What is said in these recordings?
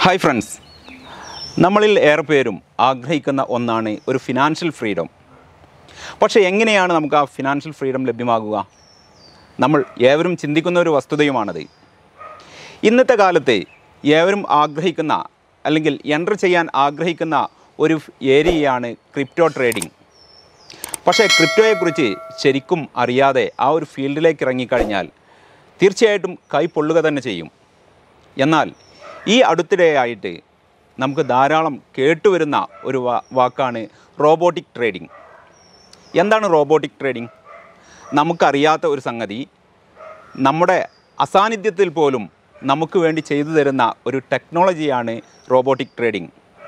Hi friends നമ്മളിൽ ഏറെ പേരും ആഗ്രഹിക്കുന്ന ഒന്നാണ് ഒരു ഫിനാൻഷ്യൽ ഫ്രീഡം പക്ഷേ എങ്ങനെയാണ് നമുക്ക് ആ ഫിനാൻഷ്യൽ ഫ്രീഡം ലഭ്യമാകുക നമ്മൾ ഏവരും ചിന്തിക്കുന്ന ഒരു വസ്തുതയുമാണത് ഇന്നത്തെ കാലത്ത് ഏവരും ആഗ്രഹിക്കുന്ന അല്ലെങ്കിൽ എൻ്റർ ചെയ്യാൻ ആഗ്രഹിക്കുന്ന ഒരു ഏരിയയാണ് ക്രിപ്റ്റോ ട്രേഡിംഗ് പക്ഷേ ക്രിപ്റ്റോയെക്കുറിച്ച് ശരിക്കും അറിയാതെ ആ ഒരു ഫീൽഡിലേക്ക് ഇറങ്ങിക്കഴിഞ്ഞാൽ തീർച്ചയായിട്ടും കൈ പൊള്ളുക തന്നെ ചെയ്യും എന്നാൽ ഈ അടുത്തിടെയായിട്ട് നമുക്ക് ധാരാളം കേട്ടുവരുന്ന ഒരു വാ വാക്കാണ് റോബോട്ടിക് ട്രേഡിംഗ് എന്താണ് റോബോട്ടിക് ട്രേഡിംഗ് നമുക്കറിയാത്ത ഒരു സംഗതി നമ്മുടെ അസാന്നിധ്യത്തിൽ പോലും നമുക്ക് വേണ്ടി ചെയ്തു തരുന്ന ഒരു ടെക്നോളജിയാണ് റോബോട്ടിക് ട്രേഡിംഗ്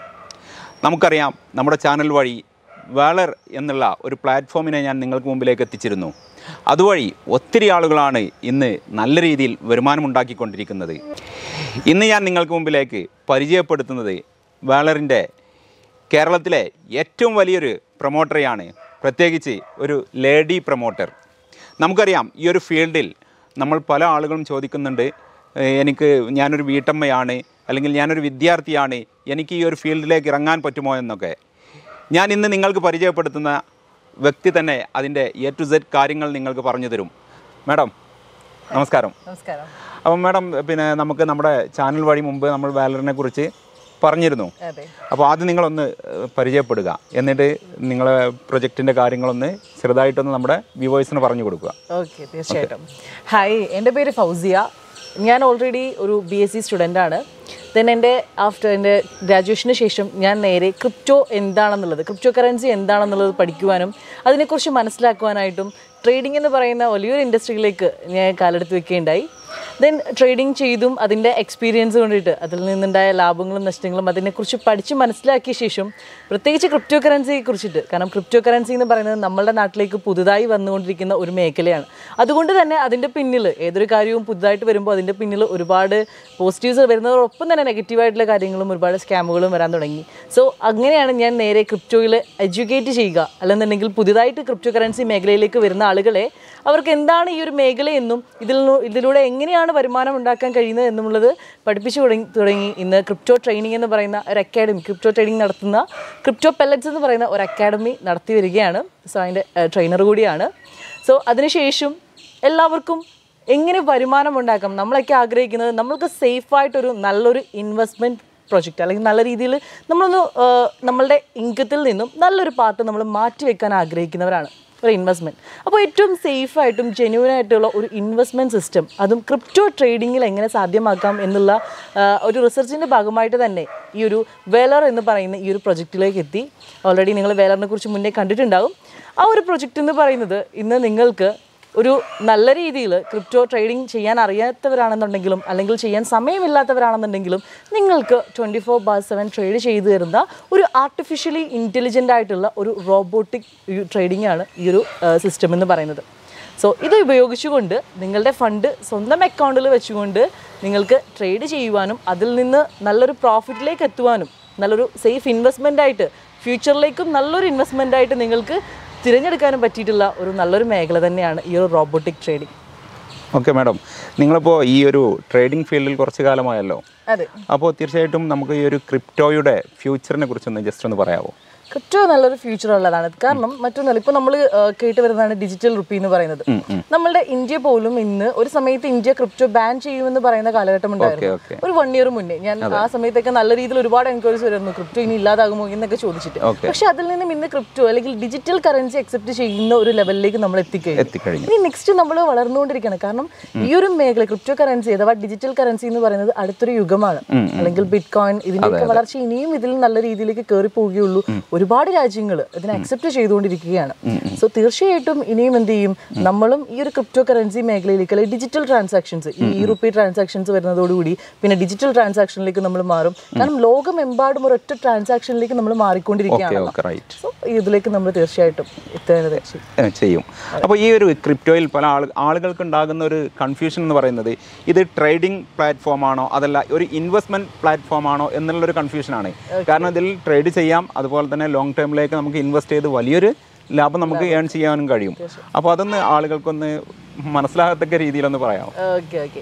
നമുക്കറിയാം നമ്മുടെ ചാനൽ വഴി വേളർ എന്നുള്ള ഒരു പ്ലാറ്റ്ഫോമിനെ ഞാൻ നിങ്ങൾക്ക് മുമ്പിലേക്ക് എത്തിച്ചിരുന്നു അതുവഴി ഒത്തിരി ആളുകളാണ് ഇന്ന് നല്ല രീതിയിൽ വരുമാനമുണ്ടാക്കിക്കൊണ്ടിരിക്കുന്നത് ഇന്ന് ഞാൻ നിങ്ങൾക്ക് മുമ്പിലേക്ക് പരിചയപ്പെടുത്തുന്നത് വേളറിൻ്റെ കേരളത്തിലെ ഏറ്റവും വലിയൊരു പ്രൊമോട്ടറെയാണ് പ്രത്യേകിച്ച് ഒരു ലേഡി പ്രൊമോട്ടർ നമുക്കറിയാം ഈ ഒരു ഫീൽഡിൽ നമ്മൾ പല ആളുകളും ചോദിക്കുന്നുണ്ട് "ഏഹ് എനിക്ക് ഞാനൊരു വീട്ടമ്മയാണ് അല്ലെങ്കിൽ ഞാനൊരു വിദ്യാർത്ഥിയാണ് എനിക്ക് ഈ ഒരു ഫീൽഡിലേക്ക് ഇറങ്ങാൻ പറ്റുമോ എന്നൊക്കെ ഞാൻ ഇന്ന് നിങ്ങൾക്ക് പരിചയപ്പെടുത്തുന്ന വ്യക്തി തന്നെ അതിൻ്റെ എ ടു സെഡ് കാര്യങ്ങൾ നിങ്ങൾക്ക് പറഞ്ഞു തരും മാഡം നമസ്കാരം നമസ്കാരം അപ്പം മാഡം പിന്നെ നമുക്ക് നമ്മുടെ ചാനൽ വഴി മുമ്പ് നമ്മൾ വാലറിനെ കുറിച്ച് പറഞ്ഞിരുന്നു അതെ അപ്പോൾ ആദ്യം നിങ്ങളൊന്ന് ഏഹ്, പരിചയപ്പെടുക എന്നിട്ട് നിങ്ങളെ പ്രൊജക്റ്റിൻ്റെ കാര്യങ്ങളൊന്ന് ചെറുതായിട്ടൊന്ന് നമ്മുടെ വ്യൂവേഴ്സിന് പറഞ്ഞു കൊടുക്കുക ഓക്കെ തീർച്ചയായിട്ടും ഹായ് എൻ്റെ പേര് ഫൗസിയ ഞാൻ ഓൾറെഡി ഒരു ബി എസ് സി സ്റ്റുഡൻ്റ് ആണ് ദെൻ എൻ്റെ ആഫ്റ്റർ എൻ്റെ ഗ്രാജുവേഷന് ശേഷം ഞാൻ നേരെ ക്രിപ്റ്റോ എന്താണെന്നുള്ളത് ക്രിപ്റ്റോ കറൻസി എന്താണെന്നുള്ളത് പഠിക്കുവാനും അതിനെക്കുറിച്ച് മനസ്സിലാക്കുവാനായിട്ടും ട്രേഡിംഗ് എന്ന് പറയുന്ന വലിയൊരു ഇൻഡസ്ട്രിയിലേക്ക് ഞാൻ കാലെടുത്ത് വെക്കുകയുണ്ടായി ദെൻ ട്രേഡിംഗ് ചെയ്തും അതിൻ്റെ എക്സ്പീരിയൻസ് കൊണ്ടിട്ട് അതിൽ നിന്നുണ്ടായ ലാഭങ്ങളും നഷ്ടങ്ങളും അതിനെക്കുറിച്ച് പഠിച്ച് മനസ്സിലാക്കിയ ശേഷം പ്രത്യേകിച്ച് ക്രിപ്റ്റോ കറൻസിയെ കുറിച്ചിട്ട് കാരണം ക്രിപ്റ്റോ കറൻസി എന്ന് പറയുന്നത് നമ്മുടെ നാട്ടിലേക്ക് പുതുതായി വന്നുകൊണ്ടിരിക്കുന്ന ഒരു മേഖലയാണ് അതുകൊണ്ട് തന്നെ അതിൻ്റെ പിന്നിൽ ഏതൊരു കാര്യവും പുതുതായിട്ട് വരുമ്പോൾ അതിൻ്റെ പിന്നിൽ ഒരുപാട് പോസിറ്റീവ്സ് വരുന്നതോടൊപ്പം തന്നെ നെഗറ്റീവായിട്ടുള്ള കാര്യങ്ങളും ഒരുപാട് സ്കാമുകളും വരാൻ തുടങ്ങി സോ അങ്ങനെയാണ് ഞാൻ നേരെ ക്രിപ്റ്റോയിൽ എഡ്യൂക്കേറ്റ് ചെയ്യുക അല്ലെന്നുണ്ടെങ്കിൽ പുതുതായിട്ട് ക്രിപ്റ്റോ കറൻസി മേഖലയിലേക്ക് വരുന്ന ആളുകളെ അവർക്ക് എന്താണ് ഈ ഒരു മേഖലയെന്നും ഇതിൽ നിന്ന് ഇതിലൂടെ എങ്ങനെയാണ് വരുമാനം ഉണ്ടാക്കാൻ കഴിയുന്നത് എന്നുള്ളത് പഠിപ്പിച്ചു തുടങ്ങി തുടങ്ങി ഇന്ന് ക്രിപ്റ്റോ ട്രെയിനിങ് എന്ന് പറയുന്ന ഒരു അക്കാഡമി ക്രിപ്റ്റോ ട്രെയിനിങ് നടത്തുന്ന ക്രിപ്റ്റോ പെല്ലറ്റ്സ് എന്ന് പറയുന്ന ഒരു അക്കാഡമി നടത്തി വരികയാണ് സോ അതിൻ്റെ ട്രെയിനർ കൂടിയാണ് സോ അതിനുശേഷം എല്ലാവർക്കും എങ്ങനെ വരുമാനം ഉണ്ടാക്കാം നമ്മളൊക്കെ ആഗ്രഹിക്കുന്നത് നമ്മൾക്ക് സേഫായിട്ടൊരു നല്ലൊരു ഇൻവെസ്റ്റ്മെൻറ്റ് പ്രൊജക്റ്റ് അല്ലെങ്കിൽ നല്ല രീതിയിൽ നമ്മളൊന്ന് ആ, നമ്മളുടെ ഇൻകത്തിൽ നിന്നും നല്ലൊരു പാർട്ട് നമ്മൾ മാറ്റി വെക്കാൻ ആഗ്രഹിക്കുന്നവരാണ് ഒരു ഇൻവെസ്റ്റ്മെൻറ്റ് അപ്പോൾ ഏറ്റവും സേഫായിട്ടും ജെന്യൂൻ ആയിട്ടുള്ള ഒരു ഇൻവെസ്റ്റ്മെൻറ്റ് സിസ്റ്റം അതും ക്രിപ്റ്റോ ട്രേഡിങ്ങിൽ എങ്ങനെ സാധ്യമാക്കാം എന്നുള്ള ആ, ഒരു റിസർച്ചിൻ്റെ ഭാഗമായിട്ട് തന്നെ ഈ ഒരു വേലർ എന്ന് പറയുന്ന ഈ ഒരു പ്രൊജക്റ്റിലേക്ക് എത്തി ഓൾറെഡി നിങ്ങൾ വേലറിനെ കുറിച്ച് മുന്നേ കണ്ടിട്ടുണ്ടാകും ആ ഒരു പ്രൊജക്റ്റ് എന്ന് പറയുന്നത് ഇന്ന് നിങ്ങൾക്ക് ഒരു നല്ല രീതിയിൽ ക്രിപ്റ്റോ ട്രേഡിംഗ് ചെയ്യാൻ അറിയാത്തവരാണെന്നുണ്ടെങ്കിലും അല്ലെങ്കിൽ ചെയ്യാൻ സമയമില്ലാത്തവരാണെന്നുണ്ടെങ്കിലും നിങ്ങൾക്ക് twenty four bar seven trade ചെയ്തു തരുന്ന ഒരു ആർട്ടിഫിഷ്യലി ഇൻ്റലിജൻ്റ് ആയിട്ടുള്ള ഒരു റോബോട്ടിക് ട്രേഡിംഗ് ആണ് ഈ ഒരു സിസ്റ്റം എന്ന് പറയുന്നത് സോ ഇത് ഉപയോഗിച്ചുകൊണ്ട് നിങ്ങളുടെ ഫണ്ട് സ്വന്തം അക്കൗണ്ടിൽ വെച്ചുകൊണ്ട് നിങ്ങൾക്ക് ട്രേഡ് ചെയ്യുവാനും അതിൽ നിന്ന് നല്ലൊരു പ്രോഫിറ്റിലേക്ക് എത്തുവാനും നല്ലൊരു സേഫ് ഇൻവെസ്റ്റ്മെൻ്റ് ആയിട്ട് ഫ്യൂച്ചറിലേക്കും നല്ലൊരു ഇൻവെസ്റ്റ്മെൻ്റ് ആയിട്ട് നിങ്ങൾക്ക് തിരഞ്ഞെടുക്കാനും പറ്റിയിട്ടുള്ള ഒരു നല്ലൊരു മേഖല തന്നെയാണ് ഈ ഒരു റോബോട്ടിക് ട്രേഡിംഗ് ഓക്കെ മാഡം നിങ്ങളിപ്പോൾ ഈ ഒരു ട്രേഡിംഗ് ഫീൽഡിൽ കുറച്ച് കാലമായല്ലോ അതെ അപ്പോൾ തീർച്ചയായിട്ടും നമുക്ക് ഈ ഒരു ക്രിപ്റ്റോയുടെ ഫ്യൂച്ചറിനെ കുറിച്ചൊന്ന് ജസ്റ്റ് ഒന്ന് പറയാമോ ക്രിപ്റ്റോ നല്ലൊരു ഫ്യൂച്ചർ ഉള്ളതാണ് കാരണം മറ്റൊന്നല്ല ഇപ്പൊ നമ്മൾ കേട്ട് വരുന്നതാണ് ഡിജിറ്റൽ റുപ്പി എന്ന് പറയുന്നത് നമ്മളുടെ ഇന്ത്യ പോലും ഇന്ന് ഒരു സമയത്ത് ഇന്ത്യ ക്രിപ്റ്റോ ബാൻ ചെയ്യുമെന്ന് പറയുന്ന കാലഘട്ടം ഉണ്ടായിരുന്നു ഓക്കെ ഒരു വൺ ഇയർ മുന്നേ ഞാൻ ആ സമയത്തൊക്കെ നല്ല രീതിയിൽ ഒരുപാട് എൻക്വയറീസ് വരുന്നു ക്രിപ്റ്റോ ഇനി ഇല്ലാതാകുമോ എന്നൊക്കെ ചോദിച്ചിട്ട് Okay. പക്ഷെ അതിൽ നിന്നും ഇന്ന് ക്രിപ്റ്റോ അല്ലെങ്കിൽ ഡിജിറ്റൽ കറൻസി അക്സെപ്റ്റ് ചെയ്യുന്ന ഒരു ലെവലിലേക്ക് നമ്മൾ എത്തിക്കഴിഞ്ഞു എത്തിക്കഴിഞ്ഞു ഇനി നെക്സ്റ്റ് നമ്മൾ വളർന്നുകൊണ്ടിരിക്കുകയാണ് കാരണം ഈ ഒരു മേഖല ക്രിപ്റ്റോ കറൻസി അഥവാ ഡിജിറ്റൽ കറൻസി എന്ന് പറയുന്നത് അടുത്തൊരു യുഗമാണ് അല്ലെങ്കിൽ ബിറ്റ് കോയിൻ ഇതിന്റെയൊക്കെ വളർച്ച ഇനിയും ഇതിൽ നല്ല രീതിയിലേക്ക് കയറി പോവുകയുള്ളൂ ഒരുപാട് രാജ്യങ്ങൾ ഇതിനെ അക്സെപ്റ്റ് ചെയ്തുകൊണ്ടിരിക്കുകയാണ് സോ തീർച്ചയായിട്ടും ഇനിയും എന്ത് ചെയ്യും നമ്മളും ഈ ഒരു ക്രിപ്റ്റോ കറൻസി മേഖലയിലേക്ക് അല്ലെങ്കിൽ ഡിജിറ്റൽ ട്രാൻസാക്ഷൻസ് ഈ ഇ റുപ്പി ട്രാൻസാക്ഷൻസ് വരുന്നതോടുകൂടി പിന്നെ ഡിജിറ്റൽ ട്രാൻസാക്ഷനിലേക്ക് നമ്മൾ മാറും കാരണം ലോകമെമ്പാടും ഒരൊറ്റ ട്രാൻസാക്ഷനിലേക്ക് നമ്മൾ ഓക്കെ മാറിക്കൊണ്ടിരിക്കുകയാണ് ഓക്കെ റൈറ്റ് സോ ഇതിലേക്ക് നമ്മൾ തീർച്ചയായിട്ടും എത്തേണ്ടത് ചെയ്യും ചെയ്യും അപ്പോൾ ഈ ഒരു ക്രിപ്റ്റോയിൽ പല ആൾ ആളുകൾക്ക് ഉണ്ടാകുന്ന ഒരു കൺഫ്യൂഷൻ എന്ന് പറയുന്നത് ഇത് ട്രേഡിംഗ് പ്ലാറ്റ്ഫോം ആണോ അതല്ല ഒരു ഇൻവെസ്റ്റ്മെൻറ്റ് പ്ലാറ്റ്ഫോം ആണോ എന്നുള്ളൊരു കൺഫ്യൂഷനാണ് കാരണം ഇതിൽ ട്രേഡ് ചെയ്യാം അതുപോലെ തന്നെ ലോങ് ടേമിലേക്ക് നമുക്ക് ഇൻവെസ്റ്റ് ചെയ്ത് വലിയൊരു ലാഭം നമുക്ക് ഏൺ ചെയ്യാനും കഴിയും അപ്പോൾ അതൊന്ന് ആളുകൾക്കൊന്ന് മനസ്സിലാകത്തക്ക രീതിയിലൊന്ന് പറയാമോ ഓക്കെ ഓക്കെ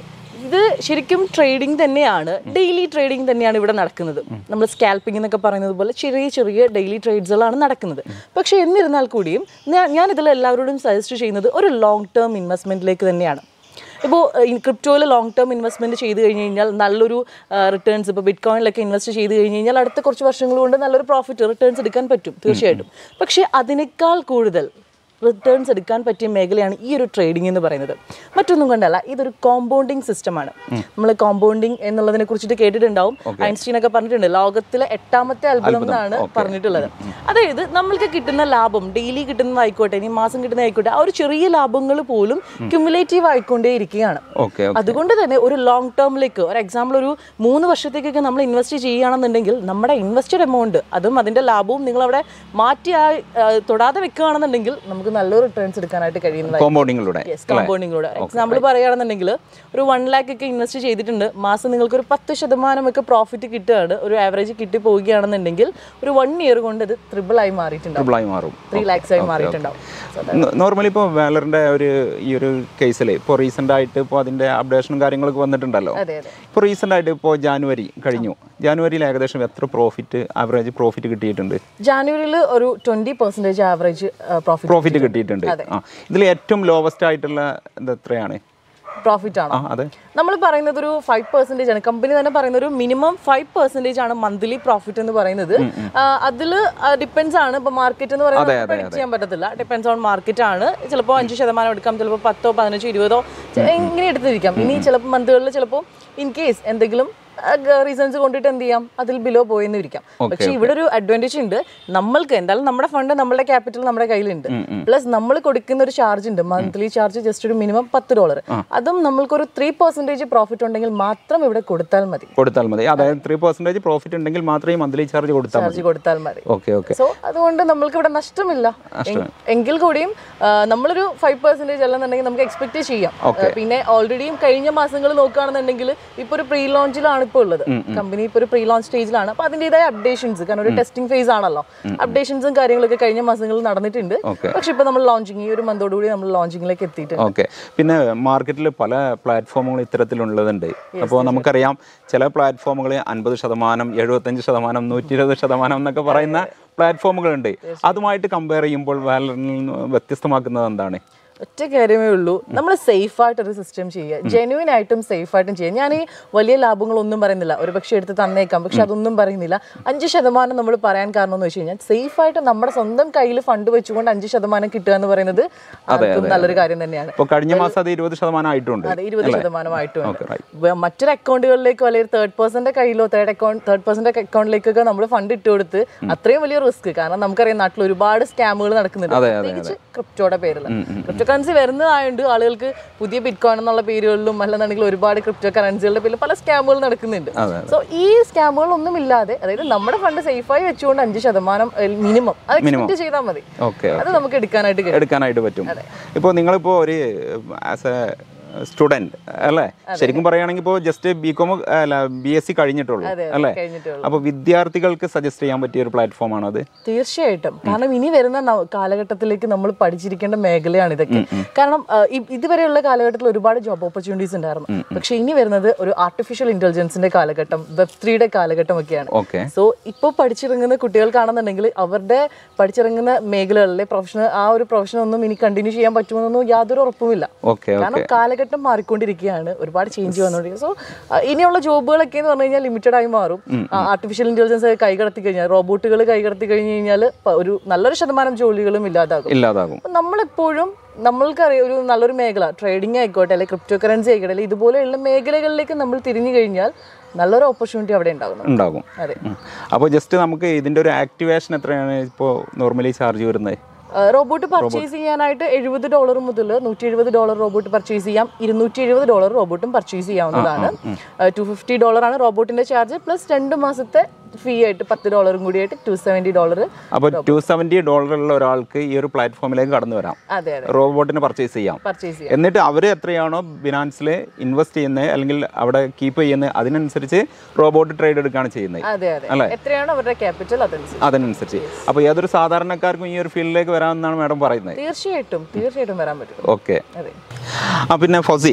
ഇത് ശരിക്കും ട്രേഡിംഗ് തന്നെയാണ് ഡെയിലി ട്രേഡിംഗ് തന്നെയാണ് ഇവിടെ നടക്കുന്നത് നമ്മൾ സ്കാൽപ്പിംഗ് എന്നൊക്കെ പറയുന്നത് പോലെ ചെറിയ ചെറിയ ഡെയിലി ട്രേഡ്സുകളാണ് നടക്കുന്നത് പക്ഷേ എന്നിരുന്നാൽ കൂടിയും ഞാൻ ഞാൻ ഇതിൽ എല്ലാവരോടും സജസ്റ്റ് ചെയ്യുന്നത് ഒരു ലോങ് ടേം ഇൻവെസ്റ്റ്മെൻറ്റിലേക്ക് തന്നെയാണ് ഇപ്പോൾ ക്രിപ്റ്റോയിൽ ലോങ് ടേം ഇൻവെസ്റ്റ്മെൻറ്റ് ചെയ്ത് കഴിഞ്ഞ് കഴിഞ്ഞാൽ നല്ലൊരു റിട്ടേൺസ് ഇപ്പോൾ ബിറ്റ് കോയിനിലൊക്കെ ഇൻവെസ്റ്റ് ചെയ്ത് കഴിഞ്ഞ് കഴിഞ്ഞാൽ അടുത്ത കുറച്ച് വർഷങ്ങൾ കൊണ്ട് നല്ലൊരു പ്രോഫിറ്റ് റിട്ടേൺസ് എടുക്കാൻ പറ്റും തീർച്ചയായിട്ടും പക്ഷേ അതിനേക്കാൾ കൂടുതൽ റിട്ടേൺസ് എടുക്കാൻ പറ്റിയ മേഖലയാണ് ഈ ഒരു ട്രേഡിംഗ് എന്ന് പറയുന്നത് മറ്റൊന്നും കൊണ്ടല്ല ഇതൊരു കോമ്പൗണ്ടിങ് സിസ്റ്റമാണ് നമ്മൾ കോമ്പൗണ്ടിങ് എന്നുള്ളതിനെ കുറിച്ചിട്ട് കേട്ടിട്ടുണ്ടാവും ഐൻസ്റ്റീൻ ഒക്കെ പറഞ്ഞിട്ടുണ്ട് ലോകത്തിലെ എട്ടാമത്തെ അത്ഭുതം എന്നാണ് പറഞ്ഞിട്ടുള്ളത് അതായത് നമ്മൾക്ക് കിട്ടുന്ന ലാഭം ഡെയിലി കിട്ടുന്നതായിക്കോട്ടെ ഇനി മാസം കിട്ടുന്നതായിക്കോട്ടെ ആ ഒരു ചെറിയ ലാഭങ്ങൾ പോലും ക്യുമുലേറ്റീവ് ആയിക്കൊണ്ടേ ഇരിക്കുകയാണ് ഓക്കെ അതുകൊണ്ട് തന്നെ ഒരു ലോങ് ടേമിലേക്ക് ഒരു എക്സാമ്പിൾ ഒരു മൂന്ന് വർഷത്തേക്കൊക്കെ നമ്മൾ ഇൻവെസ്റ്റ് ചെയ്യുകയാണെന്നുണ്ടെങ്കിൽ നമ്മുടെ ഇൻവെസ്റ്റഡ് എമൗണ്ട് അതും അതിന്റെ ലാഭവും നിങ്ങൾ അവിടെ മാറ്റി ആ, ആ, തൊടാതെ വെക്കുകയാണെന്നുണ്ടെങ്കിൽ നമുക്ക് നല്ലൊരു റിട്ടേൺസ് എടുക്കാനായിട്ട് കഴിയുന്നതായി കോമ്പൗണ്ടിങ്ങിലൂടെ യെസ് കോമ്പൗണ്ടിങ്ങിലൂടെ എക്സാമ്പിൾ പറയുകയാണെന്നുണ്ടെങ്കിൽ ഒരു വൺ ലാക്ക് ഒക്കെ ഇൻവെസ്റ്റ് ചെയ്തിട്ടുണ്ട് മാസം നിങ്ങൾക്ക് ഒരു പത്ത് ശതമാനം ഒക്കെ പ്രോഫിറ്റ് കിട്ടുകയാണ് ഒരു ആവറേജ് കിട്ടി പോവുകയാണെന്നുണ്ടെങ്കിൽ ഒരു വൺ ഇയർ കൊണ്ട് ഇത് ട്രിപ്പിൾ ആയി മാറിയിട്ടുണ്ടാവും ട്രിപ്പിളായി മാറും ത്രീ ലാക്സ് ആയി മാറിയിട്ടുണ്ടാവും So നോർമലി ഇപ്പോൾ വാലറിൻ്റെ ഒരു ഈ ഒരു കേസിൽ ഇപ്പോൾ റീസെൻ്റ് ആയിട്ട് ഇപ്പോൾ അതിൻ്റെ അപ്ഡേഷനും കാര്യങ്ങളൊക്കെ വന്നിട്ടുണ്ടല്ലോ അതെ അതെ ഇപ്പോൾ റീസെൻ്റ് ആയിട്ട് ഇപ്പോൾ ജാനുവരി കഴിഞ്ഞു ജാനുവരിയിൽ ഏകദേശം എത്ര പ്രോഫിറ്റ് ആവറേജ് പ്രോഫിറ്റ് കിട്ടിയിട്ടുണ്ട് ജാനുവരിയിൽ ഒരു twenty percentage average profit profit കിട്ടിയിട്ടുണ്ട് ആ ഇതിൽ ഏറ്റവും ലോവസ്റ്റ് ആയിട്ടുള്ള ഇത് എത്രയാണ് പ്രോഫിറ്റ് ആണ് ആ അതെ നമ്മൾ പറയുന്നത് ഒരു ഫൈവ് പെർസെൻറ്റേജ് ആണ് കമ്പനി തന്നെ പറയുന്ന ഒരു മിനിമം ഫൈവ് പെർസെൻറ്റേജ് ആണ് മന്ത്ലി പ്രോഫിറ്റ് എന്ന് പറയുന്നത് അതിൽ ഡിപ്പെൻസ് ആണ് ഇപ്പൊ മാർക്കറ്റ് എന്ന് പറയുന്നത് predict ചെയ്യാൻ പറ്റത്തില്ല ഡിപ്പെൻസ് ഓൺ മാർക്കറ്റ് ആണ് ചിലപ്പോൾ അഞ്ച് ശതമാനം എടുക്കാം ചിലപ്പോൾ പത്തോ പതിനഞ്ചോ ഇരുപതോ ചെ- ഇങ്ങനെ എടുത്തിരിക്കാം ഇനി ചിലപ്പോൾ മന്തുകളിൽ ചിലപ്പോൾ ഇൻ കേസ് എന്തെങ്കിലും റീസൺസ് കൊണ്ടിട്ട് എന്ത് ചെയ്യാം അതിൽ ബിലോ പോയെന്ന് ഇരിക്കാം പക്ഷെ ഇവിടെ ഒരു അഡ്വാൻറ്റേജ് ഉണ്ട് നമ്മൾക്ക് എന്തായാലും നമ്മുടെ ഫണ്ട് നമ്മുടെ ക്യാപിറ്റൽ നമ്മുടെ കയ്യിലുണ്ട് പ്ലസ് നമ്മൾ കൊടുക്കുന്ന ഒരു ചാർജ് ഉണ്ട് മന്ത്ലി ചാർജ് ജസ്റ്റ് ഒരു മിനിമം പത്ത് ഡോളർ അതും നമ്മൾക്കൊരു ത്രീ പെർസെൻറ്റേജ് പ്രോഫിറ്റ് ഉണ്ടെങ്കിൽ മാത്രം ഇവിടെ കൊടുത്താൽ മതി കൊടുത്താൽ മതി അതായത് ത്രീ പെർസെൻറ്റേജ് പ്രോഫിറ്റ് ഉണ്ടെങ്കിൽ മാത്രമേ മന്ത്ലി ചാർജ് കൊടുത്താൽ മതി ചാർജ് കൊടുത്താൽ മതി ഓക്കെ ഓക്കെ സോ അതുകൊണ്ട് നമ്മൾക്ക് ഇവിടെ നഷ്ടമില്ല എ- എങ്കിൽ കൂടിയും ആ, നമ്മളൊരു ഫൈവ് പെർസെന്റേജ് അല്ലെന്നുണ്ടെങ്കിൽ നമുക്ക് എക്സ്പെക്ട് ചെയ്യാം ആ, പിന്നെ ഓൾറെഡിയും കഴിഞ്ഞ മാസങ്ങൾ നോക്കുകയാണെന്നുണ്ടെങ്കിൽ ഇപ്പൊ ഒരു പ്രീ ലോഞ്ചിലാണ് ഇപ്പോൾ ഉള്ളത് കമ്പനി ഇപ്പോൾ ഒരു പ്രീ ലോഞ്ച് സ്റ്റേജിലാണ് അപ്പൊ അതിൻ്റെതായ അപ്ഡേഷൻസ് കാരണം ഒരു ടെസ്റ്റിംഗ് ഫേസ് ആണല്ലോ അപ്ഡേഷൻസും കാര്യങ്ങളൊക്കെ കഴിഞ്ഞ മാസങ്ങളിൽ നടന്നിട്ടുണ്ട് Okay. പക്ഷെ ഇപ്പൊ നമ്മൾ ലോഞ്ചിങ് ഈ ഒരു മന്തോടുകൂടി നമ്മൾ ലോഞ്ചിങ്ങിലേക്ക് എത്തിയിട്ടുണ്ട് ഓക്കെ പിന്നെ മാർക്കറ്റിൽ പല പ്ലാറ്റ്ഫോമുകൾ ഇത്തരത്തിലുള്ളതുണ്ട് അപ്പോൾ നമുക്കറിയാം ചില പ്ലാറ്റ്ഫോമുകൾ അൻപത് ശതമാനം എഴുപത്തഞ്ച് ശതമാനം നൂറ്റി ഇരുപത് ശതമാനം എന്നൊക്കെ പറയുന്ന പ്ലാറ്റ്ഫോമുകളുണ്ട് അതുമായിട്ട് കമ്പയർ ചെയ്യുമ്പോൾ വാലറിൽ നിന്ന് വ്യത്യസ്തമാക്കുന്നത് എന്താണ് ഒറ്റ കാര്യമേ ഉള്ളൂ നമ്മൾ സേഫ് ആയിട്ടൊരു സിസ്റ്റം ചെയ്യുക ജെന്യൂൻ ആയിട്ടും സേഫ് ആയിട്ടും ചെയ്യുക ഞാൻ ഈ വലിയ ലാഭങ്ങളൊന്നും പറയുന്നില്ല ഒരു പക്ഷേ എടുത്ത് തന്നേക്കാം പക്ഷെ അതൊന്നും പറയുന്നില്ല അഞ്ച് ശതമാനം നമ്മൾ പറയാൻ കാരണം എന്ന് വെച്ച് കഴിഞ്ഞാൽ സേഫ് ആയിട്ട് നമ്മുടെ സ്വന്തം കയ്യിൽ ഫണ്ട് വെച്ചുകൊണ്ട് അഞ്ച് ശതമാനം കിട്ടുക എന്ന് പറയുന്നത് ആർക്കും നല്ലൊരു കാര്യം തന്നെയാണ് ഇപ്പോൾ കഴിഞ്ഞ മാസം അത് ഇരുപത് ശതമാനം ആയിട്ടുണ്ട് അതെ ഇരുപത് ശതമാനമായിട്ടുണ്ട് Okay, right. വ- മറ്റൊരു അക്കൗണ്ടുകളിലേക്കോ അല്ലെങ്കിൽ തേർഡ് പേഴ്സന്റെ കയ്യിലോ തേർഡ് അക്കൗണ്ട് തേർഡ് പേഴ്സന്റെ അക്കൗണ്ടിലേക്കൊക്കെ നമ്മൾ ഫണ്ട് ഇട്ട് കൊടുത്ത് അത്രയും വലിയ റിസ്ക് കാരണം നമുക്കറിയാം നാട്ടിൽ ഒരുപാട് സ്കാമുകൾ നടക്കുന്നുണ്ട് അതെ, അതെ, പ്രത്യേകിച്ച് ക്രിപ്റ്റോയുടെ പേരിൽ ക്രിപ്റ്റോ കറൻസി വരുന്നതായതുകൊണ്ട് ആളുകൾക്ക് പുതിയ ബിറ്റ് കോയിൻ എന്നുള്ള പേരുകളിലും അല്ലെന്നുണ്ടെങ്കിൽ ഒരുപാട് ക്രിപ്റ്റോ കറൻസികളുടെ പേരിൽ പല സ്കാമുകൾ നടക്കുന്നുണ്ട് അതെ, സോ ഈ സ്കാമുകളൊന്നും ഇല്ലാതെ അതായത് നമ്മുടെ ഫണ്ട് സേഫായി വെച്ചുകൊണ്ട് അഞ്ച് ശതമാനം മിനിമം അത് എക്സ്പെക്ട് ചെയ്താൽ മതി ഓക്കെ അത് നമുക്ക് എടുക്കാനായിട്ട് കഴിയും എടുക്കാനായിട്ട് പറ്റും ഇപ്പോൾ നിങ്ങളിപ്പോൾ ഒരു ആസ് എ സ്റ്റുഡൻറ് അല്ലേ ശരിക്കും പറയുകയാണെങ്കിൽ ഇപ്പോൾ ജസ്റ്റ് ബി കോം അല്ല ബി എസ് സി കഴിഞ്ഞിട്ടുള്ളൂ അല്ലേ കഴിഞ്ഞിട്ടുള്ളൂ അപ്പോൾ വിദ്യാർത്ഥികൾക്ക് സജസ്റ്റ് ചെയ്യാൻ പറ്റിയ ഒരു പ്ലാറ്റ്ഫോമാണോ അത് തീർച്ചയായിട്ടും കാരണം ഇനി വരുന്ന ന- കാലഘട്ടത്തിലേക്ക് നമ്മൾ പഠിച്ചിരിക്കേണ്ട മേഖലയാണ് ഇതൊക്കെ കാരണം ആ, ഇ- ഇതുവരെയുള്ള കാലഘട്ടത്തിൽ ഒരുപാട് ജോബ് ഓപ്പർച്യൂണിറ്റീസ് ഉണ്ടായിരുന്നു പക്ഷെ ഇനി വരുന്നത് ഒരു ആർട്ടിഫിഷ്യൽ ഇന്റലിജൻസിന്റെ കാലഘട്ടം വെബ് ത്രീയുടെ കാലഘട്ടം ഒക്കെയാണ് ഓക്കെ സോ ഇപ്പോൾ പഠിച്ചിറങ്ങുന്ന കുട്ടികൾക്കാണെന്നുണ്ടെങ്കിൽ അവരുടെ പഠിച്ചിറങ്ങുന്ന മേഖലകളിലെ പ്രൊഫഷണൽ ആ ഒരു പ്രൊഫഷൻ ഒന്നും ഇനി കണ്ടിന്യൂ ചെയ്യാൻ പറ്റുമെന്നൊന്നും യാതൊരു ഉറപ്പുമില്ല ഓക്കെ കാരണം കാലഘട്ടം മാറിക്കൊണ്ടിരിക്കുകയാണ് ഒരുപാട് ചേഞ്ച് വന്നുകൊണ്ടിരിക്കുക സോ ഇനിയുള്ള ജോബുകളൊക്കെ എന്ന് പറഞ്ഞു കഴിഞ്ഞാൽ ലിമിറ്റഡ് ആയി മാറും ആർട്ടിഫിഷ്യൽ ഇന്റലിജൻസ് കൈകടത്തി കഴിഞ്ഞാൽ റോബോട്ടുകൾ കൈകടത്തി കഴിഞ്ഞ് കഴിഞ്ഞാൽ ഒരു നല്ലൊരു ശതമാനം ജോലികളും ഇല്ലാതാകും ഇല്ലാതാകും അപ്പൊ നമ്മളെപ്പോഴും നമ്മൾക്കറിയാം ഒരു നല്ലൊരു മേഖല ട്രേഡിംഗ് ആയിക്കോട്ടെ അല്ലെങ്കിൽ ക്രിപ്റ്റോ കറൻസി ആയിക്കോട്ടെ അല്ലെങ്കിൽ ഇതുപോലെയുള്ള മേഖലകളിലേക്ക് നമ്മൾ തിരിഞ്ഞു കഴിഞ്ഞാൽ നല്ലൊരു ഓപ്പർച്യൂണിറ്റി അവിടെ ഉണ്ടാകുന്നു ഉണ്ടാകും അതെ അപ്പോൾ ജസ്റ്റ് നമുക്ക് ഇതിൻ്റെ ഒരു ആക്ടിവേഷൻ എത്രയാണ് ഇപ്പോൾ നോർമലി ചാർജ് വരുന്നത് റോബോട്ട് പർച്ചേസ് ചെയ്യാനായിട്ട് എഴുപത് ഡോളർ മുതൽ നൂറ്റി എഴുപത് ഡോളർ റോബോട്ട് പർച്ചേസ് ചെയ്യാം ഇരുന്നൂറ്റി എഴുപത് ഡോളർ റോബോട്ടും പർച്ചേസ് ചെയ്യാവുന്നതാണ് ടു ഫിഫ്റ്റി ഡോളറാണ് റോബോട്ടിന്റെ ചാർജ് പ്ലസ് രണ്ട് മാസത്തെ ഫീ ആയിട്ട് പത്ത് ഡോളറും കൂടിയായിട്ട് ടു സെവൻറ്റി ഡോളർ അപ്പോൾ ടു സെവൻറ്റി ഡോളറുള്ള ഒരാൾക്ക് ഈ ഒരു പ്ലാറ്റ്ഫോമിലേക്ക് കടന്നു വരാം അതെ അതെ റോബോട്ടിനെ പർച്ചേസ് ചെയ്യാം പർച്ചേസ് ചെയ്യാം എന്നിട്ട് അവർ എത്രയാണോ ബിനാൻസിൽ ഇൻവെസ്റ്റ് ചെയ്യുന്നത് അല്ലെങ്കിൽ അവിടെ കീപ്പ് ചെയ്യുന്നത് അതിനനുസരിച്ച് റോബോട്ട് ട്രേഡ് എടുക്കുകയാണ് ചെയ്യുന്നത് അതെ അതെ എത്രയാണ് അവരുടെ ക്യാപിറ്റൽ അതനുസരിച്ച് അതിനനുസരിച്ച് അപ്പോൾ ഏതൊരു സാധാരണക്കാർക്കും ഈ ഒരു ഫീൽഡിലേക്ക് വരാമെന്നാണ് മാഡം പറയുന്നത് തീർച്ചയായിട്ടും തീർച്ചയായിട്ടും വരാൻ പറ്റും ഓക്കെ അതെ ആ പിന്നെ ഫൊസി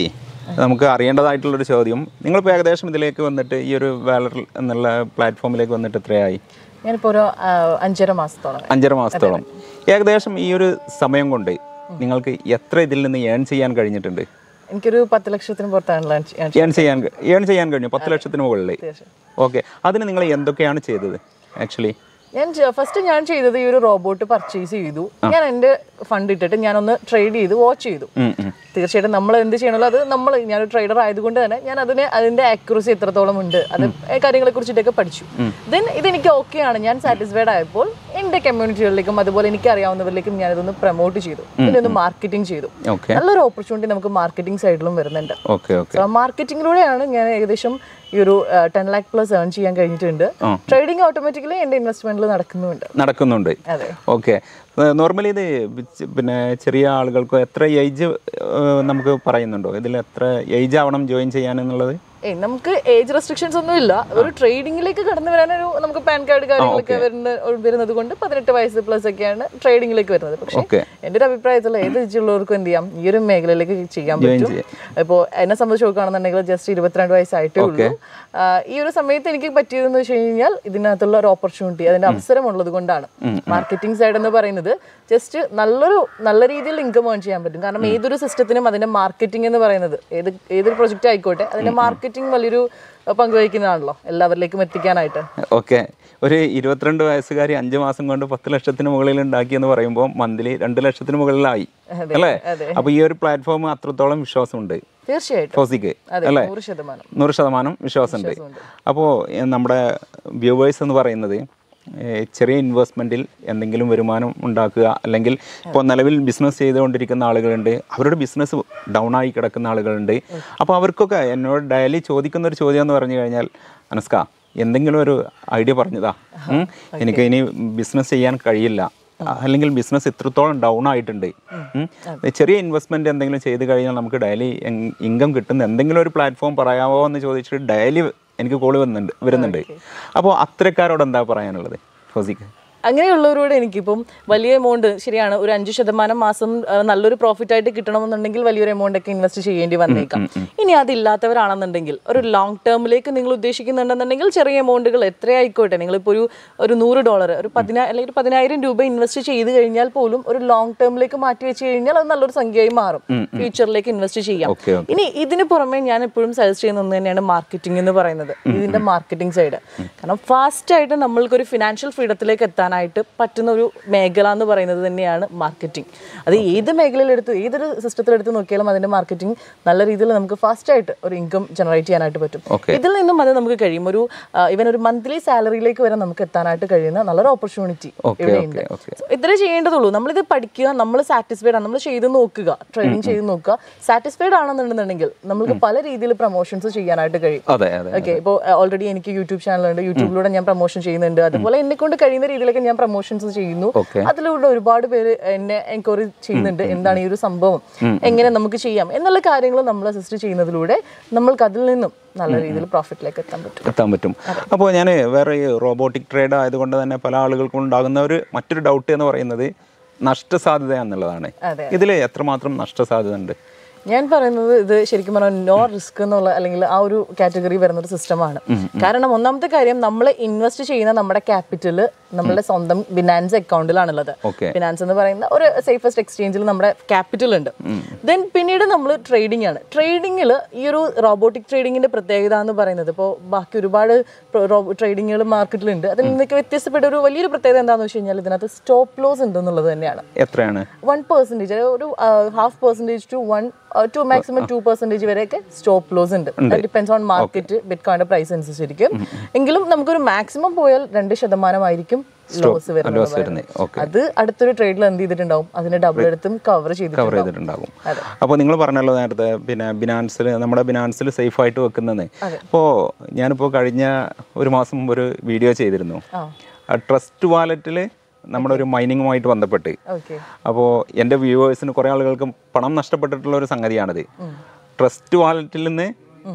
നമുക്ക് അറിയേണ്ടതായിട്ടുള്ളൊരു ചോദ്യം നിങ്ങളിപ്പോൾ ഏകദേശം ഇതിലേക്ക് വന്നിട്ട് ഈ ഒരു വാലർ എന്നുള്ള പ്ലാറ്റ്ഫോമിലേക്ക് വന്നിട്ട് എത്രയായി ഞാനിപ്പോൾ ഒരു ആ, അഞ്ചര മാസത്തോളം അഞ്ചര മാസത്തോളം ഏകദേശം ഈ ഒരു സമയം കൊണ്ട് നിങ്ങൾക്ക് എത്ര ഇതിൽ നിന്ന് ഏൺ ചെയ്യാൻ കഴിഞ്ഞിട്ടുണ്ട് എനിക്കൊരു പത്ത് ലക്ഷത്തിന് പുറത്താണല്ലോ ഞാൻ ഏൺ ചെയ്യാൻ ഏൺ ചെയ്യാൻ കഴിഞ്ഞു പത്ത് ലക്ഷത്തിന് മുകളിൽ ഓക്കെ അതിന് നിങ്ങൾ എന്തൊക്കെയാണ് ചെയ്തത് ആക്ച്വലി ഞാൻ ഫസ്റ്റ് ഞാൻ ചെയ്തത് ഈ ഒരു റോബോട്ട് പർച്ചേസ് ചെയ്തു ഞാൻ എൻ്റെ ഫണ്ട് ഇട്ടിട്ട് ഞാനൊന്ന് ട്രേഡ് ചെയ്ത് വാച്ച് ചെയ്തു തീർച്ചയായിട്ടും നമ്മൾ എന്ത് ചെയ്യണമല്ലോ അത് നമ്മൾ ഞാനൊരു ട്രേഡർ ആയതുകൊണ്ട് തന്നെ ഞാൻ അതിന് അതിന്റെ ആക്യുറസി എത്രത്തോളം ഉണ്ട് അത് കാര്യങ്ങളെ കുറിച്ചിട്ടൊക്കെ പഠിച്ചു ദെൻ ഇതെനിക്ക് ഓക്കെ ആണ് ഞാൻ സാറ്റിസ്ഫൈഡ് ആയപ്പോൾ എൻ്റെ കമ്മ്യൂണിറ്റികളിലേക്കും അതുപോലെ എനിക്ക് അറിയാവുന്നവരിലേക്കും ഞാൻ ഇതൊന്ന് പ്രൊമോട്ട് ചെയ്തു ഇതിനൊന്ന് മാർക്കറ്റിംഗ് ചെയ്തു ഓക്കെ നല്ലൊരു ഓപ്പർച്യൂണിറ്റി നമുക്ക് മാർക്കറ്റിംഗ് സൈഡിലും വരുന്നുണ്ട് ഓക്കെ ഓക്കെ സോ മാർക്കറ്റിംഗിലൂടെയാണ് ഞാൻ ഏകദേശം ഈ ഒരു ടെൻ ലാക്ക് പ്ലസ് ഏൺ ചെയ്യാൻ കഴിഞ്ഞിട്ടുണ്ട് ട്രേഡിംഗ് ഓട്ടോമാറ്റിക്കലി എൻ്റെ ഇൻവെസ്റ്റ്മെന്റിൽ നടക്കുന്നുണ്ട് നടക്കുന്നുണ്ട് അതെ ഓക്കെ നോർമലി ഇത് ചെ- പിന്നെ ചെറിയ ആളുകൾക്ക് എത്ര ഏജ് നമുക്ക് പറയുന്നുണ്ടോ ഇതിൽ എത്ര ഏജ് ആവണം ജോയിൻ ചെയ്യാൻ എന്നുള്ളത് ഏയ് നമുക്ക് ഏജ് റെസ്ട്രിക്ഷൻസ് ഒന്നും ഇല്ല ഒരു ട്രേഡിംഗിലേക്ക് കടന്നു വരാനൊരു നമുക്ക് പാൻ കാർഡ് കാര്യങ്ങളൊക്കെ വരുന്ന വരുന്നത് കൊണ്ട് പതിനെട്ട് വയസ്സ് പ്ലസ് ഒക്കെയാണ് ട്രേഡിംഗിലേക്ക് വരുന്നത് പക്ഷേ ഓക്കെ എൻ്റെ ഒരു അഭിപ്രായത്തിൽ ഏത് ഏജുള്ളവർക്കും എന്ത് ചെയ്യാം ഈ ഒരു മേഖലയിലേക്ക് ചെയ്യാൻ പറ്റും ഇപ്പോൾ എന്നെ സംബന്ധിച്ച് നോക്കുകയാണെന്നുണ്ടെങ്കിൽ ജസ്റ്റ് ഇരുപത്തിരണ്ട് വയസ്സായിട്ടേ ഉള്ളൂ ആ, ഈ ഒരു സമയത്ത് എനിക്ക് പറ്റിയതെന്ന് വെച്ച് കഴിഞ്ഞാൽ ഇതിനകത്തുള്ള ഒരു ഓപ്പർച്യൂണിറ്റി അതിന്റെ അവസരം ഉള്ളത് കൊണ്ടാണ് മാർക്കറ്റിംഗ് സൈഡ് എന്ന് പറയുന്നത് ജസ്റ്റ് നല്ലൊരു നല്ല രീതിയിൽ ഇൻകം ഏൺ ചെയ്യാൻ പറ്റും കാരണം ഏതൊരു സിസ്റ്റത്തിനും അതിന്റെ മാർക്കറ്റിംഗ് എന്ന് പറയുന്നത് ഏത് ഏതൊരു പ്രൊജക്റ്റ് ആയിക്കോട്ടെ അതിന്റെ മാർക്കറ്റിംഗ് വലിയൊരു അഹ് പങ്കുവഹിക്കുന്നതാണല്ലോ എല്ലാവരിലേക്കും എത്തിക്കാനായിട്ട് ഓക്കെ ഒരു ഇരുപത്തിരണ്ട് വയസ്സുകാരി അഞ്ച് മാസം കൊണ്ട് പത്ത് ലക്ഷത്തിന് മുകളിൽ ഉണ്ടാക്കി എന്ന് പറയുമ്പോൾ മന്ത്ലി രണ്ട് ലക്ഷത്തിന് മുകളിലായി അല്ലേ അപ്പൊ ഈ ഒരു പ്ലാറ്റ്ഫോം അത്രത്തോളം വിശ്വാസമുണ്ട് തീർച്ചയായിട്ടും ഫോസിക്ക് അതെ അല്ലേ നൂറ് ശതമാനം നൂറ് ശതമാനം വിശ്വാസമുണ്ട് അപ്പോൾ നമ്മുടെ വ്യൂവേഴ്സ് എന്ന് പറയുന്നത് ഏഹ്, ചെറിയ ഇൻവെസ്റ്റ്മെൻറ്റിൽ എന്തെങ്കിലും വരുമാനം ഉണ്ടാക്കുക അല്ലെങ്കിൽ ഇപ്പോൾ നിലവിൽ ബിസിനസ് ചെയ്തുകൊണ്ടിരിക്കുന്ന ആളുകളുണ്ട് അവരുടെ ബിസിനസ് ഡൗൺ ആയി കിടക്കുന്ന ആളുകളുണ്ട് അപ്പോൾ അവർക്കൊക്കെ എന്നോട് ഡെയിലി ചോദിക്കുന്ന ഒരു ചോദ്യം എന്ന് പറഞ്ഞു കഴിഞ്ഞാൽ അനസ്ക എന്തെങ്കിലും ഒരു ഐഡിയ പറഞ്ഞതാ ഉം? എനിക്ക് ഇനി ബിസിനസ് ചെയ്യാൻ കഴിയില്ല അല്ലെങ്കിൽ ബിസിനസ് ഇത്രത്തോളം ഡൗൺ ആയിട്ടുണ്ട് ഉം. ചെറിയ ഇൻവെസ്റ്റ്മെന്റ് എന്തെങ്കിലും ചെയ്ത് കഴിഞ്ഞാൽ നമുക്ക് ഡെയിലി ഇൻകം കിട്ടുന്ന എന്തെങ്കിലും ഒരു പ്ലാറ്റ്ഫോം പറയാമോ എന്ന് ചോദിച്ചിട്ട് ഡെയിലി എനിക്ക് കോള് വന്നുണ്ട് വരുന്നുണ്ട് അപ്പോൾ അത്തരക്കാരോട് എന്താ പറയാനുള്ളത് ഫോസിക്ക് അങ്ങനെയുള്ളവരോട് എനിക്കിപ്പം വലിയ എമൗണ്ട് ശരിയാണ് ഒരു അഞ്ച് ശതമാനം മാസം ആ, നല്ലൊരു പ്രോഫിറ്റ് ആയിട്ട് കിട്ടണമെന്നുണ്ടെങ്കിൽ വലിയൊരു എമൗണ്ട് ഒക്കെ ഇൻവെസ്റ്റ് ചെയ്യേണ്ടി വന്നേക്കാം ഇനി അതില്ലാത്തവരാണെന്നുണ്ടെങ്കിൽ ഒരു ലോങ് ടേമിലേക്ക് നിങ്ങൾ ഉദ്ദേശിക്കുന്നുണ്ടെന്നുണ്ടെങ്കിൽ ചെറിയ എമൗണ്ടുകൾ എത്രയായിക്കോട്ടെ നിങ്ങളിപ്പോൾ ഒരു ഒരു നൂറ് ഡോളർ ഒരു പതിനാ അല്ലെങ്കിൽ ഒരു പതിനായിരം രൂപ ഇൻവെസ്റ്റ് ചെയ്ത് കഴിഞ്ഞാൽ പോലും ഒരു ലോങ് ടേമിലേക്ക് മാറ്റി വെച്ച് കഴിഞ്ഞാൽ അത് നല്ലൊരു സംഖ്യയായി മാറും ഫ്യൂച്ചറിലേക്ക് ഇൻവെസ്റ്റ് ചെയ്യാം ഓക്കെ ഇനി ഇതിന് പുറമെ ഞാൻ എപ്പോഴും സജസ്റ്റ് ചെയ്യുന്ന ഒന്ന് തന്നെയാണ് മാർക്കറ്റിംഗ് എന്ന് പറയുന്നത് ഇതിന്റെ മാർക്കറ്റിംഗ് സൈഡ് കാരണം ഫാസ്റ്റ് ആയിട്ട് നമ്മൾക്ക് ഒരു ഫിനാൻഷ്യൽ ഫ്രീഡത്തിലേക്ക് എത്താനായിട്ട് പറ്റുന്ന ഒരു മേഖല എന്ന് പറയുന്നത് തന്നെയാണ് മാർക്കറ്റിംഗ് അത് ഏത് മേഖലയിലെടുത്ത് ഏതൊരു സിസ്റ്റത്തിലെടുത്ത് നോക്കിയാലും അതിന്റെ മാർക്കറ്റിംഗ് നല്ല രീതിയിൽ നമുക്ക് ഫാസ്റ്റ് ആയിട്ട് ഒരു ഇൻകം ജനറേറ്റ് ചെയ്യാനായിട്ട് പറ്റും Okay. ഇതിൽ നിന്നും അത് നമുക്ക് കഴിയും ഒരു ഇവൻ ഒരു മന്ത്ലി സാലറിയിലേക്ക് വരെ നമുക്ക് എത്താനായിട്ട് കഴിയുന്ന നല്ലൊരു ഓപ്പർച്യൂണിറ്റി ഓക്കെ ഇവിടെയുണ്ട് ഓക്കെ ഓക്കെ So, ഇത്രേ ചെയ്യേണ്ടതുള്ളൂ നമ്മളിത് പഠിക്കുക നമ്മൾ സാറ്റിസ്ഫൈഡ് ആണ് നമ്മൾ ചെയ്ത് നോക്കുക ട്രെയിനിങ് ചെയ്ത് നോക്കുക സാറ്റിസ്ഫൈഡ് ആണെന്നുണ്ടെന്നുണ്ടെങ്കിൽ നമുക്ക് പല രീതിയിൽ പ്രൊമോഷൻസ് ചെയ്യാനായിട്ട് കഴിയും അതെ അതെ ഓക്കെ ഇപ്പോൾ ഓൾറെഡി എനിക്ക് യൂട്യൂബ് ചാനലുണ്ട് യൂട്യൂബിലൂടെ ഞാൻ പ്രൊമോഷൻ ചെയ്യുന്നുണ്ട് അതുപോലെ എന്നെ കൊണ്ട് കഴിയുന്ന രീതിയിലൊക്കെ ഞാൻ പ്രൊമോഷൻസ് ചെയ്യുന്നു Okay. അതിലൂടെ ഒരുപാട് പേര് എന്നെ എൻക്വയറി ചെയ്യുന്നുണ്ട് എന്താണ് ഈ ഒരു സംഭവം എങ്ങനെ നമുക്ക് ചെയ്യാം എന്നുള്ള കാര്യങ്ങൾ നമ്മൾ അസിസ്റ്റ് ചെയ്യുന്നതിലൂടെ നമ്മൾക്ക് അതിൽ നിന്നും നല്ല രീതിയിൽ പ്രോഫിറ്റിലേക്ക് എത്താൻ പറ്റും എത്താൻ പറ്റും അപ്പോൾ ഞാൻ വേറെ ഈ റോബോട്ടിക് ട്രേഡ് ആയതുകൊണ്ട് തന്നെ പല ആളുകൾക്കും ഉണ്ടാകുന്ന ഒരു മറ്റൊരു ഡൗട്ട് എന്ന് പറയുന്നത് നഷ്ടസാധ്യത എന്നുള്ളതാണ് അതെ. ഇതിൽ എത്രമാത്രം നഷ്ടസാധ്യത ഉണ്ട് ഞാൻ പറയുന്നത് ഇത് ശരിക്കും പറഞ്ഞാൽ നോ റിസ്ക് എന്നുള്ള അല്ലെങ്കിൽ ആ ഒരു കാറ്റഗറി വരുന്ന ഒരു സിസ്റ്റമാണ് കാരണം ഒന്നാമത്തെ കാര്യം നമ്മൾ ഇൻവെസ്റ്റ് ചെയ്യുന്ന നമ്മുടെ ക്യാപിറ്റൽ നമ്മുടെ സ്വന്തം ബിനാൻസ് അക്കൗണ്ടിലാണുള്ളത് ഓക്കെ ഫിനാൻസ് എന്ന് പറയുന്ന ഒരു സേഫസ്റ്റ് എക്സ്ചേഞ്ചിൽ നമ്മുടെ ക്യാപിറ്റൽ ഉണ്ട് ദെൻ പിന്നീട് നമ്മൾ ട്രേഡിംഗ് ആണ് ട്രേഡിങ്ങിൽ ഈ ഒരു റോബോട്ടിക് ട്രേഡിങ്ങിന്റെ പ്രത്യേകത എന്ന് പറയുന്നത് ഇപ്പോൾ ബാക്കി ഒരുപാട് ട്രേഡിങ്ങുകൾ മാർക്കറ്റിലുണ്ട് അതിൽ നിന്നൊക്കെ വ്യത്യസ്തപ്പെട്ട ഒരു വലിയൊരു പ്രത്യേകത എന്താണെന്ന് വെച്ച് കഴിഞ്ഞാൽ ഇതിനകത്ത് സ്റ്റോപ്പ് ലോസ് ഉണ്ട് എന്നുള്ളത് തന്നെയാണ് എത്രയാണ് വൺ പെർസെൻറ്റേജ് ഒരു half percentage two one two maximum two percentage വരെയൊക്കെ സ്റ്റോപ്പ് ലോസ് ഉണ്ട് ഡിപ്പെൻസ് ഓൺ മാർക്കറ്റ് ബിറ്റ് കോയിന്റെ പ്രൈസ് അനുസരിച്ചിരിക്കും എങ്കിലും നമുക്കൊരു മാക്സിമം പോയാൽ രണ്ട് ശതമാനമായിരിക്കും ലോസ് വരുന്നത് ലോസ് വരുന്നത് ഓക്കെ അത് അടുത്തൊരു ട്രേഡിൽ എന്ത് ചെയ്തിട്ടുണ്ടാവും അതിന്റെ ഡബിൾ എടുത്തും കവർ കവർ ചെയ്തിട്ടുണ്ടാവും ചെയ്തിട്ടുണ്ടാകും അപ്പോൾ നിങ്ങൾ പറഞ്ഞല്ലോ നേരത്തെ പിന്നെ ബിനാൻസിൽ നമ്മുടെ ബിനാൻസിൽ സേഫ് ആയിട്ട് വെക്കുന്നത് അപ്പോൾ ഞാനിപ്പോൾ കഴിഞ്ഞ ഒരു മാസം മുമ്പ് ഒരു വീഡിയോ ചെയ്തിരുന്നു ട്രസ്റ്റ് വാലറ്റിൽ നമ്മുടെ ഒരു മൈനിങ്ങുമായിട്ട് ബന്ധപ്പെട്ട് ഓക്കെ അപ്പോൾ എൻ്റെ വ്യൂവേഴ്സിന് കുറേ ആളുകൾക്ക് പണം നഷ്ടപ്പെട്ടിട്ടുള്ള ഒരു സംഗതിയാണിത് ട്രസ്റ്റ് വാലറ്റിൽ നിന്ന്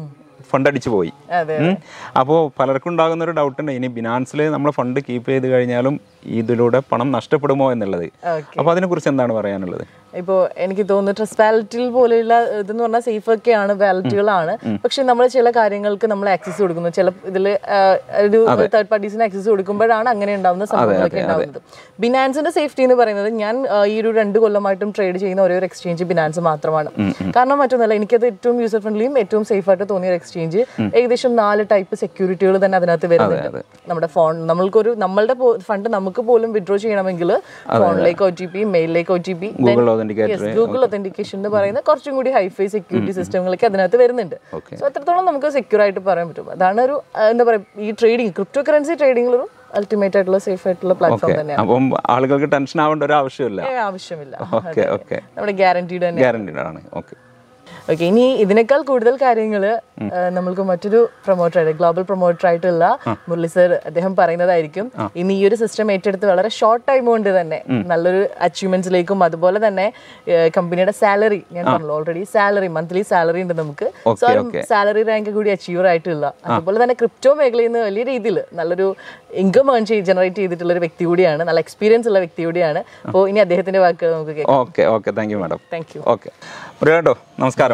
ഫണ്ട് അടിച്ചു പോയി അതെ അപ്പോൾ പലർക്കും ഉണ്ടാകുന്ന ഒരു ഡൗട്ട് ഉണ്ട് ഇനി ബിനാൻസിൽ നമ്മൾ ഫണ്ട് കീപ്പ് ചെയ്ത് കഴിഞ്ഞാലും ഇതിലൂടെ പണം നഷ്ടപ്പെടുമോ എന്നുള്ളത് ഓക്കെ അപ്പോൾ അതിനെക്കുറിച്ച് എന്താണ് പറയാനുള്ളത് ഇപ്പോൾ എനിക്ക് തോന്നുന്നു ട്രസ്റ്റ് വാലറ്റിൽ പോലെയുള്ള ഇതെന്ന് പറഞ്ഞാൽ സേഫ് ഒക്കെയാണ് വാലറ്റുകളാണ് പക്ഷെ നമ്മൾ ചില കാര്യങ്ങൾക്ക് നമ്മൾ ആക്സസ് കൊടുക്കുന്നു ചില ഇതിൽ ഒരു തേർഡ് പാർട്ടീസിന് ആക്സസ് കൊടുക്കുമ്പോഴാണ് അങ്ങനെ ഉണ്ടാവുന്ന സംഭവങ്ങളൊക്കെ ഉണ്ടാവുന്നത് ബിനാൻസിന്റെ സേഫ്റ്റി എന്ന് പറയുന്നത് ഞാൻ ആ, ഈ ഒരു രണ്ട് കൊല്ലമായിട്ടും ട്രേഡ് ചെയ്യുന്ന ഒരേ ഒരു എക്സ്ചേഞ്ച് ബിനാൻസ് മാത്രമാണ് കാരണം മറ്റൊന്നല്ല എനിക്കത് ഏറ്റവും യൂസർ ഫ്രണ്ട്ലിയും ഏറ്റവും സേഫ് ആയിട്ട് തോന്നിയ ഒരു എക്സ്ചേഞ്ച് ഏകദേശം നാല് ടൈപ്പ് സെക്യൂരിറ്റികൾ തന്നെ അതിനകത്ത് വരുന്നുണ്ട് നമ്മുടെ ഫോൺ നമ്മൾക്കൊരു നമ്മളുടെ ഫണ്ട് നമുക്ക് പോലും വിഡ്രോ ചെയ്യണമെങ്കിൽ ഫോണിലേക്ക് ഒ ടി പി മെയിലിലേക്ക് O T P Google authenticator Google authentication എന്ന് പറയുന്ന കുറച്ചും കൂടി ഹൈഫൈ സെക്യൂരിറ്റി സിസ്റ്റങ്ങളൊക്കെ അതിനകത്ത് വരുന്നുണ്ട് Okay. സോ അത്രത്തോളം നമുക്ക് സെക്യൂർ ആയിട്ട് പറയാൻ പറ്റും അതാണ് ഒരു ആ, എന്താ പറയുക ഈ ട്രേഡിംഗ് ക്രിപ്റ്റോ കറൻസി ട്രേഡിംഗിൽ ഒരു അൾട്ടിമേറ്റ് ആയിട്ടുള്ള സേഫ് ആയിട്ടുള്ള പ്ലാറ്റ്ഫോം തന്നെയാണ് അപ്പം ആളുകൾക്ക് ടെൻഷൻ ആവേണ്ട ഒരു ആവശ്യമില്ല ഏ, ആവശ്യമില്ല ഓക്കെ ഓക്കെ നമ്മുടെ ഗ്യാരണ്ടീഡ് തന്നെ ഗ്യാരണ്ടീഡ് ആണ് ഓക്കെ ഓക്കെ ഇനി ഇതിനേക്കാൾ കൂടുതൽ കാര്യങ്ങൾ നമ്മൾക്ക് മറ്റൊരു പ്രൊമോട്ടർ ആയിട്ട് ഗ്ലോബൽ പ്രൊമോട്ടർ ആയിട്ടുള്ള മുരളി സർ അദ്ദേഹം പറയുന്നതായിരിക്കും ഇനി ഈ ഒരു സിസ്റ്റം ഏറ്റെടുത്ത് വളരെ ഷോർട്ട് ടൈം കൊണ്ട് തന്നെ നല്ലൊരു അച്ചീവ്മെന്റ്സിലേക്കും അതുപോലെ തന്നെ കമ്പനിയുടെ സാലറി ഞാൻ പറഞ്ഞു ഓൾറെഡി സാലറി മന്ത്ലി സാലറി ഉണ്ട് നമുക്ക് സോ സാലറി റാങ്ക് കൂടി അച്ചീവർ ആയിട്ടുള്ള അതുപോലെ തന്നെ ക്രിപ്റ്റോ മേഖലയിൽ നിന്ന് വലിയ രീതിയിൽ നല്ലൊരു ഇൻകം ഏൺ ചെയ്ത് ജനറേറ്റ് ചെയ്തിട്ടുള്ള ഒരു വ്യക്തി കൂടിയാണ് നല്ല എക്സ്പീരിയൻസ് ഉള്ള വ്യക്തി കൂടിയാണ് അപ്പോൾ ഇനി അദ്ദേഹത്തിന്റെ വാക്കുകൾ നമുക്ക് കേൾക്കാം okay okay thank you madam thank you okay കേട്ടോ നമസ്കാരം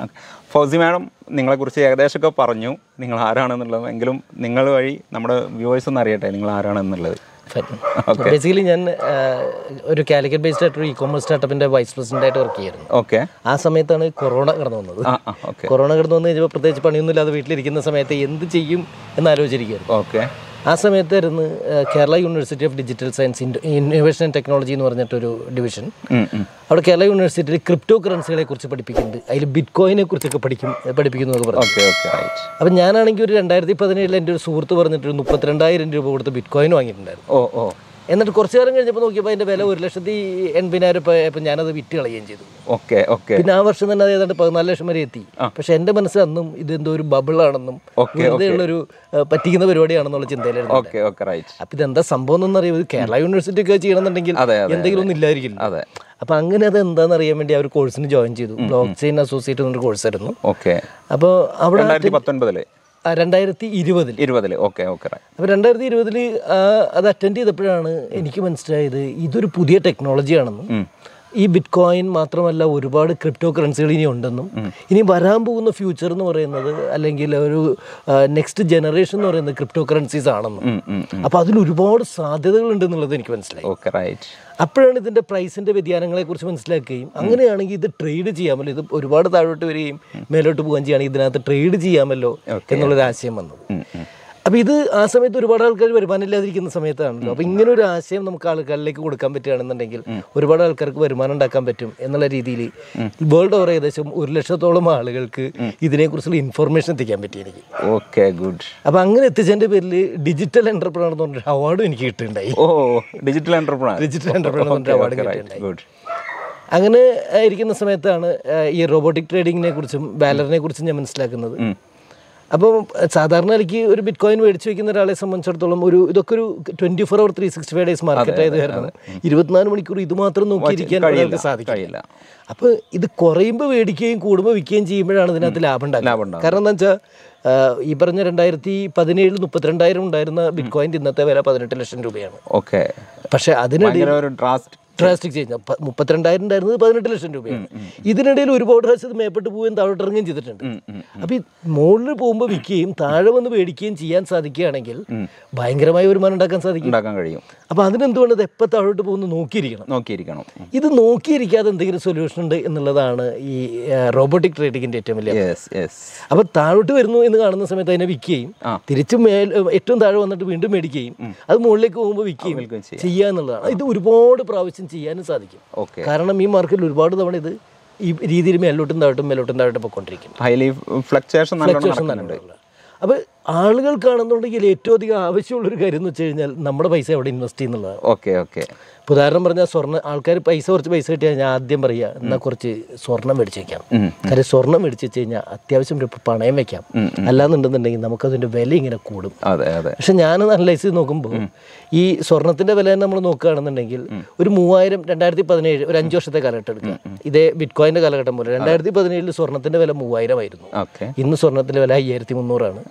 ഫൗസി മാഡം നിങ്ങളെക്കുറിച്ച് ഏകദേശമൊക്കെ പറഞ്ഞു നിങ്ങൾ ആരാണെന്നുള്ളത് എങ്കിലും നിങ്ങൾ വഴി നമ്മുടെ വ്യൂവേഴ്സ് ഒന്ന് അറിയട്ടെ നിങ്ങൾ ആരാണെന്നുള്ളത് ബേസിക്കലി ഞാൻ ആ, ഒരു കാലിക്കറ്റ് ബേസ്ഡ് ആയിട്ടൊരു ഇ കോമേഴ്സ് സ്റ്റാർട്ടപ്പിന്റെ വൈസ് പ്രസിഡന്റ് ആയിട്ട് വർക്ക് ചെയ്യായിരുന്നു ഓക്കെ ആ സമയത്താണ് കൊറോണ കടന്നു വന്നത് ആ ആ ഓക്കെ കൊറോണ കടന്നു വന്നു കഴിഞ്ഞപ്പോൾ പ്രത്യേകിച്ച് പണിയൊന്നും ഇല്ലാതെ വീട്ടിലിരിക്കുന്ന സമയത്ത് എന്ത് ചെയ്യും എന്ന് ആലോചിച്ചിരിക്കുകയായിരുന്നു ഓക്കെ ആ സമയത്തായിരുന്നു ആ, Kerala university of digital science innovation and technology എന്ന് പറഞ്ഞിട്ടൊരു ഡിവിഷൻ അവിടെ കേരള യൂണിവേഴ്സിറ്റിയിൽ ക്രിപ്റ്റോ കറൻസികളെ കുറിച്ച് പഠിപ്പിക്കുന്നുണ്ട് അതിൽ ബിറ്റ് കോയിനെ കുറിച്ചൊക്കെ പഠിക്കും പഠിപ്പിക്കുന്നു എന്നൊക്കെ പറഞ്ഞു ഓക്കെ ഓക്കെ റൈറ്റ് അപ്പം ഞാനാണെങ്കിൽ ഒരു രണ്ടായിരത്തി പതിനേഴിൽ എൻ്റെ ഒരു സുഹൃത്ത് പറഞ്ഞിട്ട് ഒരു മുപ്പത്തിരണ്ടായിരം രൂപ കൊടുത്ത് ബിറ്റ് കോയിൻ വാങ്ങിയിട്ടുണ്ടായിരുന്നു ഓ ഓ എന്നിട്ട് കുറച്ച് കാലം കഴിഞ്ഞപ്പോൾ നോക്കിയപ്പോൾ അതിൻ്റെ വില ഒരു ലക്ഷത്തി എൺപതിനായിരം രൂപ ആയപ്പോൾ ഞാനത് വിറ്റ് കളയുകയും ചെയ്തു ഓക്കെ ഓക്കെ പിന്നെ ആ വർഷം തന്നെ അത് ഏതാണ്ട് പതിനാല് ലക്ഷം വരെ എത്തി പക്ഷെ എൻ്റെ മനസ്സിൽ അന്നും ഇതെന്തോ ഒരു ബബിളാണെന്നും വെറുതെ ഉള്ളൊരു ആ, പറ്റിക്കുന്ന പരിപാടിയാണെന്നുള്ള ചിന്തയിലായിരുന്നു ഓക്കെ ഓക്കെ റൈറ്റ് അപ്പം ഇതെന്താ സംഭവം എന്നൊന്നും അറിയാം കേരള യൂണിവേഴ്സിറ്റി ഒക്കെ ചെയ്യണമെന്നുണ്ടെങ്കിൽ അതെ, അതെ, എന്തെങ്കിലും ഒന്നും ഇല്ലായിരിക്കില്ല അതെ അപ്പം അങ്ങനെ അത് എന്താണെന്ന് അറിയാൻ വേണ്ടി ആ ഒരു കോഴ്സിന് ജോയിൻ ചെയ്തു ബ്ലോക്ക് ചെയിൻ അസോസിയേറ്റ് എന്നൊരു കോഴ്സായിരുന്നു ഓക്കെ അപ്പോൾ അവിടെ രണ്ടായിരത്തി പത്തൊൻപതില് ആ, രണ്ടായിരത്തി ഇരുപതിൽ ഇരുപതില് ഓക്കെ ഓക്കെ റൈറ്റ് അപ്പോൾ രണ്ടായിരത്തി ഇരുപതിൽ അത് അറ്റൻഡ് ചെയ്തപ്പോഴാണ് എനിക്ക് മനസ്സിലായത് ഇതൊരു പുതിയ ടെക്നോളജിയാണെന്നും ഈ ബിറ്റ് കോയിൻ മാത്രമല്ല ഒരുപാട് ക്രിപ്റ്റോ കറൻസികൾ ഇനി ഉണ്ടെന്നും ഇനി വരാൻ പോകുന്ന ഫ്യൂച്ചർ എന്ന് പറയുന്നത് അല്ലെങ്കിൽ ഒരു നെക്സ്റ്റ് ജനറേഷൻ എന്ന് പറയുന്നത് ക്രിപ്റ്റോ കറൻസീസ് ആണെന്നും അപ്പോൾ അതിൽ ഒരുപാട് സാധ്യതകൾ ഉണ്ടെന്നുള്ളത് എനിക്ക് മനസ്സിലായി ഓക്കെ റൈറ്റ് അപ്പോഴാണ് ഇതിൻ്റെ പ്രൈസിൻ്റെ വ്യതിയാനങ്ങളെക്കുറിച്ച് മനസ്സിലാക്കുകയും അങ്ങനെയാണെങ്കിൽ ഇത് ട്രേഡ് ചെയ്യാമല്ലോ ഇത് ഒരുപാട് താഴോട്ട് വരികയും മേലോട്ട് പോവുകയും ചെയ്യുകയാണെങ്കിൽ ഇതിനകത്ത് ട്രേഡ് ചെയ്യാമല്ലോ എന്നുള്ളൊരു ആശയം വന്നത് അപ്പോൾ ഇത് ആ സമയത്ത് ഒരുപാട് ആൾക്കാർ വരുമാനമില്ലാതിരിക്കുന്ന സമയത്താണല്ലോ അപ്പോൾ ഇങ്ങനെ ഒരു ആശയം നമുക്ക് ആൾക്കാരിലേക്ക് കൊടുക്കാൻ പറ്റുകയാണെന്നുണ്ടെങ്കിൽ ഒരുപാട് ആൾക്കാർക്ക് വരുമാനം ഉണ്ടാക്കാൻ പറ്റും എന്നുള്ള രീതിയിൽ വേൾഡ് ഓവർ ഏകദേശം ഒരു ലക്ഷത്തോളം ആളുകൾക്ക് ഇതിനെക്കുറിച്ചുള്ള ഇൻഫർമേഷൻ എത്തിക്കാൻ പറ്റി എനിക്ക് ഓക്കെ ഗുഡ് അപ്പോൾ അങ്ങനെ എത്തിച്ചതിൻ്റെ പേരിൽ ഡിജിറ്റൽ എൻ്റർപ്രണർ എന്ന് പറഞ്ഞൊരു അവാർഡും എനിക്ക് കിട്ടുന്നുണ്ടായി ഓ ഡിജിറ്റൽ എന്റർപ്രണർ ഡിജിറ്റൽ എൻ്റർപ്രണർ എന്ന് അവാർഡ് കിട്ടുന്നുണ്ടായി ഗുഡ് അങ്ങനെ ആ, ഇരിക്കുന്ന സമയത്താണ് ആ, ഈ റോബോട്ടിക് ട്രേഡിങ്ങിനെ കുറിച്ചും ബാലറിനെ കുറിച്ചും ഞാൻ മനസ്സിലാക്കുന്നത് അപ്പോൾ സാധാരണ എനിക്ക് ഒരു ബിറ്റ് കോയിൻ മേടിച്ച് വെക്കുന്ന ഒരാളെ സംബന്ധിച്ചിടത്തോളം ഒരു ഇതൊക്കെ ഒരു twenty four hour three sixty five days market ആയത് കാരണം ഇരുപത്തിനാല് മണിക്കൂർ ഇത് മാത്രം നോക്കിയിരിക്കാൻ ഒരാൾക്ക് സാധിക്കില്ല കഴിയില്ല അപ്പോൾ ഇത് കുറയുമ്പോൾ മേടിക്കുകയും കൂടുമ്പോൾ വിൽക്കുകയും ചെയ്യുമ്പോഴാണ് ഇതിനകത്ത് ലാഭം ലാഭം ഉണ്ടാകുന്നത് ഉണ്ടാകുന്നത്. കാരണം എന്താ വെച്ചാൽ ഈ പറഞ്ഞ രണ്ടായിരത്തി പതിനേഴിൽ മുപ്പത്തിരണ്ടായിരം ഉണ്ടായിരുന്ന ബിറ്റ് കോയിൻ ഇന്നത്തെ വില പതിനെട്ട് ലക്ഷം രൂപയാണ് ഓക്കെ പക്ഷേ അതിനിടയിൽ ഭയങ്കര ഒരു ഡ്രാസ്റ്റ് ഡ്രാസ്റ്റിക് ചേഞ്ച് മുപ്പത്തിരണ്ടായിരം ഉണ്ടായിരുന്നത് പതിനെട്ട് ലക്ഷം രൂപയാണ് ഇതിനിടയിൽ ഒരുപാട് പ്രാവശ്യം ഇത് മേപ്പെട്ട് പോവുകയും താഴോട്ട് ഇറങ്ങുകയും ചെയ്തിട്ടുണ്ട് അപ്പോൾ ഈ മുകളിൽ പോകുമ്പോൾ വിൽക്കുകയും താഴെ വന്ന് മേടിക്കുകയും ചെയ്യാൻ സാധിക്കുകയാണെങ്കിൽ ഭയങ്കരമായ വരുമാനം ഉണ്ടാക്കാൻ സാധിക്കും ഉണ്ടാക്കാൻ കഴിയും അപ്പോൾ അതിനെന്തുകൊണ്ട് ഇത് എപ്പോൾ താഴോട്ട് പോകുന്നു നോക്കിയിരിക്കണം നോക്കിയിരിക്കണം ഇത് നോക്കിയിരിക്കാതെ എന്തെങ്കിലും സൊല്യൂഷൻ ഉണ്ട് എന്നുള്ളതാണ് ഈ റോബോട്ടിക് ട്രേഡിങ്ങിൻ്റെ ഏറ്റവും വലിയ യെസ് യെസ് അപ്പോൾ താഴോട്ട് വരുന്നു എന്ന് കാണുന്ന സമയത്ത് അതിനെ വിൽക്കുകയും തിരിച്ച് മേൽ ഏറ്റവും താഴെ വന്നിട്ട് വീണ്ടും മേടിക്കുകയും അത് മുകളിലേക്ക് പോകുമ്പോൾ വിൽക്കുകയും വിൽക്കുകയും ചെയ്യാം. ചെയ്യുക എന്നുള്ളതാണ് ഇത് ഒരുപാട് പ്രാവശ്യം ചെയ്യാനും സാധിക്കും ഓക്കെ കാരണം ഈ മാർക്കറ്റിൽ ഒരുപാട് തവണ ഇത് ഈ രീതിയിൽ മേലോട്ടും താഴോട്ടും മേലോട്ടും താഴോട്ടും പോയിക്കൊണ്ടിരിക്കും ഹൈലി ഫ്ലക്ച്വേഷൻ നല്ലോണം നടക്കുന്നുണ്ട് അപ്പോൾ ആളുകൾക്കാണെന്നുണ്ടെങ്കിൽ ഏറ്റവും അധികം ആവശ്യമുള്ളൊരു കാര്യം എന്ന് വെച്ച് കഴിഞ്ഞാൽ നമ്മുടെ പൈസ എവിടെ ഇൻവെസ്റ്റ് ചെയ്യുന്നുള്ളതാണ് ഓക്കെ ഓക്കെ ഇപ്പോൾ ഉദാഹരണം പറഞ്ഞാൽ സ്വർണ്ണ ആൾക്കാർ പൈസ കുറച്ച് പൈസ കിട്ടിയാൽ ഞാൻ ആദ്യം പറയുക എന്നാൽ കുറച്ച് സ്വർണം മേടിച്ച് വെക്കാം കാര്യം സ്വർണം മേടിച്ച് വെച്ച് കഴിഞ്ഞാൽ അത്യാവശ്യം ഒരു പണയം വെക്കാം അല്ലാന്നുണ്ടെന്നുണ്ടെങ്കിൽ നമുക്കതിൻ്റെ വില ഇങ്ങനെ കൂടും അതെ അതെ പക്ഷെ ഞാൻ അനലൈസ് ചെയ്ത് നോക്കുമ്പോൾ ഈ സ്വർണത്തിന്റെ വില നമ്മൾ നോക്കുകയാണെന്നുണ്ടെങ്കിൽ ഒരു മൂവായിരം രണ്ടായിരത്തി പതിനേഴ് ഒരു അഞ്ച് വർഷത്തെ കാലഘട്ടം എടുക്കുക ഇതേ ബിറ്റ് കോയിന്റെ കാലഘട്ടം പോലെ രണ്ടായിരത്തി പതിനേഴിൽ സ്വർണത്തിന്റെ വില മൂവായിരം ആയിരുന്നു ഓക്കെ ഇന്ന് സ്വർണത്തിന്റെ വില അയ്യായിരത്തി മുന്നൂറാണ് ഓക്കെ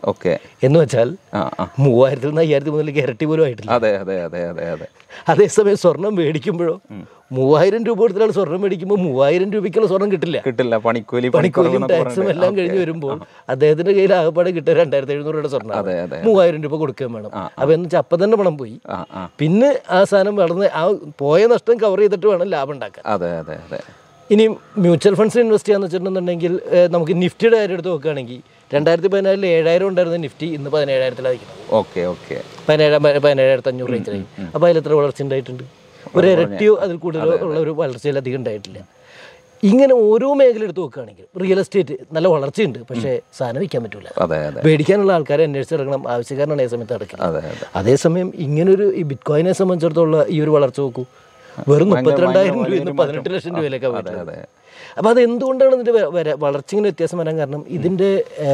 എന്ന് വെച്ചാൽ ആ ആ മൂവായിരത്തിൽ നിന്ന് അയ്യായിരത്തി മുതലേക്ക് ഇരട്ടി പോലും ആയിട്ടില്ല അതെ അതെ അതെ അതെ അതെ അതേസമയം സ്വർണം മേടിക്കുമ്പോഴോ മൂവായിരം രൂപ കൊടുത്തൊരാൾ സ്വർണം മേടിക്കുമ്പോൾ മൂവായിരം രൂപയ്ക്കുള്ള സ്വർണം കിട്ടില്ല കിട്ടില്ല പണിക്കൂലി പണിക്കൂലിയും പണിക്കുറവ് ടാക്സും എല്ലാം കഴിഞ്ഞ് വരുമ്പോൾ അദ്ദേഹത്തിന്റെ കയ്യിൽ ആകപ്പാടെ കിട്ടുക രണ്ടായിരത്തി എഴുന്നൂറ് രൂപയുടെ സ്വർണ്ണം അതെ, അതെ. മൂവായിരം രൂപ കൊടുക്കുകയും വേണം അപ്പൊ എന്ന് വെച്ചാൽ അപ്പം തന്നെ പണം പോയി ആ ആ പിന്നെ ആ സാധനം വളർന്ന് ആ പോയ നഷ്ടം കവർ ചെയ്തിട്ട് വേണം ലാഭം ഉണ്ടാക്കാൻ അതെ അതെ അതെ ഇനി മ്യൂച്വൽ ഫണ്ട്സിൽ ഇൻവെസ്റ്റ് ചെയ്യാന്ന് വെച്ചിട്ടുണ്ടെന്നുണ്ടെങ്കിൽ ഏഹ്, നമുക്ക് നിഫ്റ്റിയുടെ കാര്യം എടുത്ത് നോക്കുകയാണെങ്കിൽ രണ്ടായിരത്തി പതിനാലിൽ ഏഴായിരം ഉണ്ടായിരുന്ന നിഫ്റ്റി ഇന്ന് പതിനേഴായിരത്തിലായിരിക്കും ഓക്കെ ഓക്കെ പതിനേഴാം പതിനേഴായിരത്തി അഞ്ഞൂറ് റേഞ്ചിലായി അപ്പോൾ അതിൽ എത്ര വളർച്ച ഉണ്ടായിട്ടുണ്ട് ഒരു ഇരട്ടിയോ അതിൽ കൂടുതലോ ഉള്ള ഒരു വളർച്ചയിൽ അധികം ഉണ്ടായിട്ടില്ല ഇങ്ങനെ ഓരോ മേഖല എടുത്ത് നോക്കുകയാണെങ്കിൽ റിയൽ എസ്റ്റേറ്റ് നല്ല വളർച്ചയുണ്ട് പക്ഷേ സാധനം വിൽക്കാൻ പറ്റില്ല അതെ അതെ മേടിക്കാനുള്ള ആൾക്കാരെ അന്വേഷിച്ചിറങ്ങണം ആവശ്യക്കാരനാണ് ഈ സമയത്ത് നടക്കുന്നത് അതെ അതെ അതേസമയം ഇങ്ങനൊരു ഈ ബിറ്റ് കോയിനെ സംബന്ധിച്ചിടത്തോളം ഈ ഒരു വളർച്ച നോക്കൂ വെറും മുപ്പത്തിരണ്ടായിരം രൂപയിൽ നിന്ന് പതിനെട്ട് ലക്ഷം രൂപയിലേക്ക് അതെ. അപ്പോൾ അത് എന്തുകൊണ്ടാണ് ഇതിൻ്റെ വ- വര- വളർച്ചയിങ്ങനെ വ്യത്യാസം വരാൻ കാരണം ഇതിൻ്റെ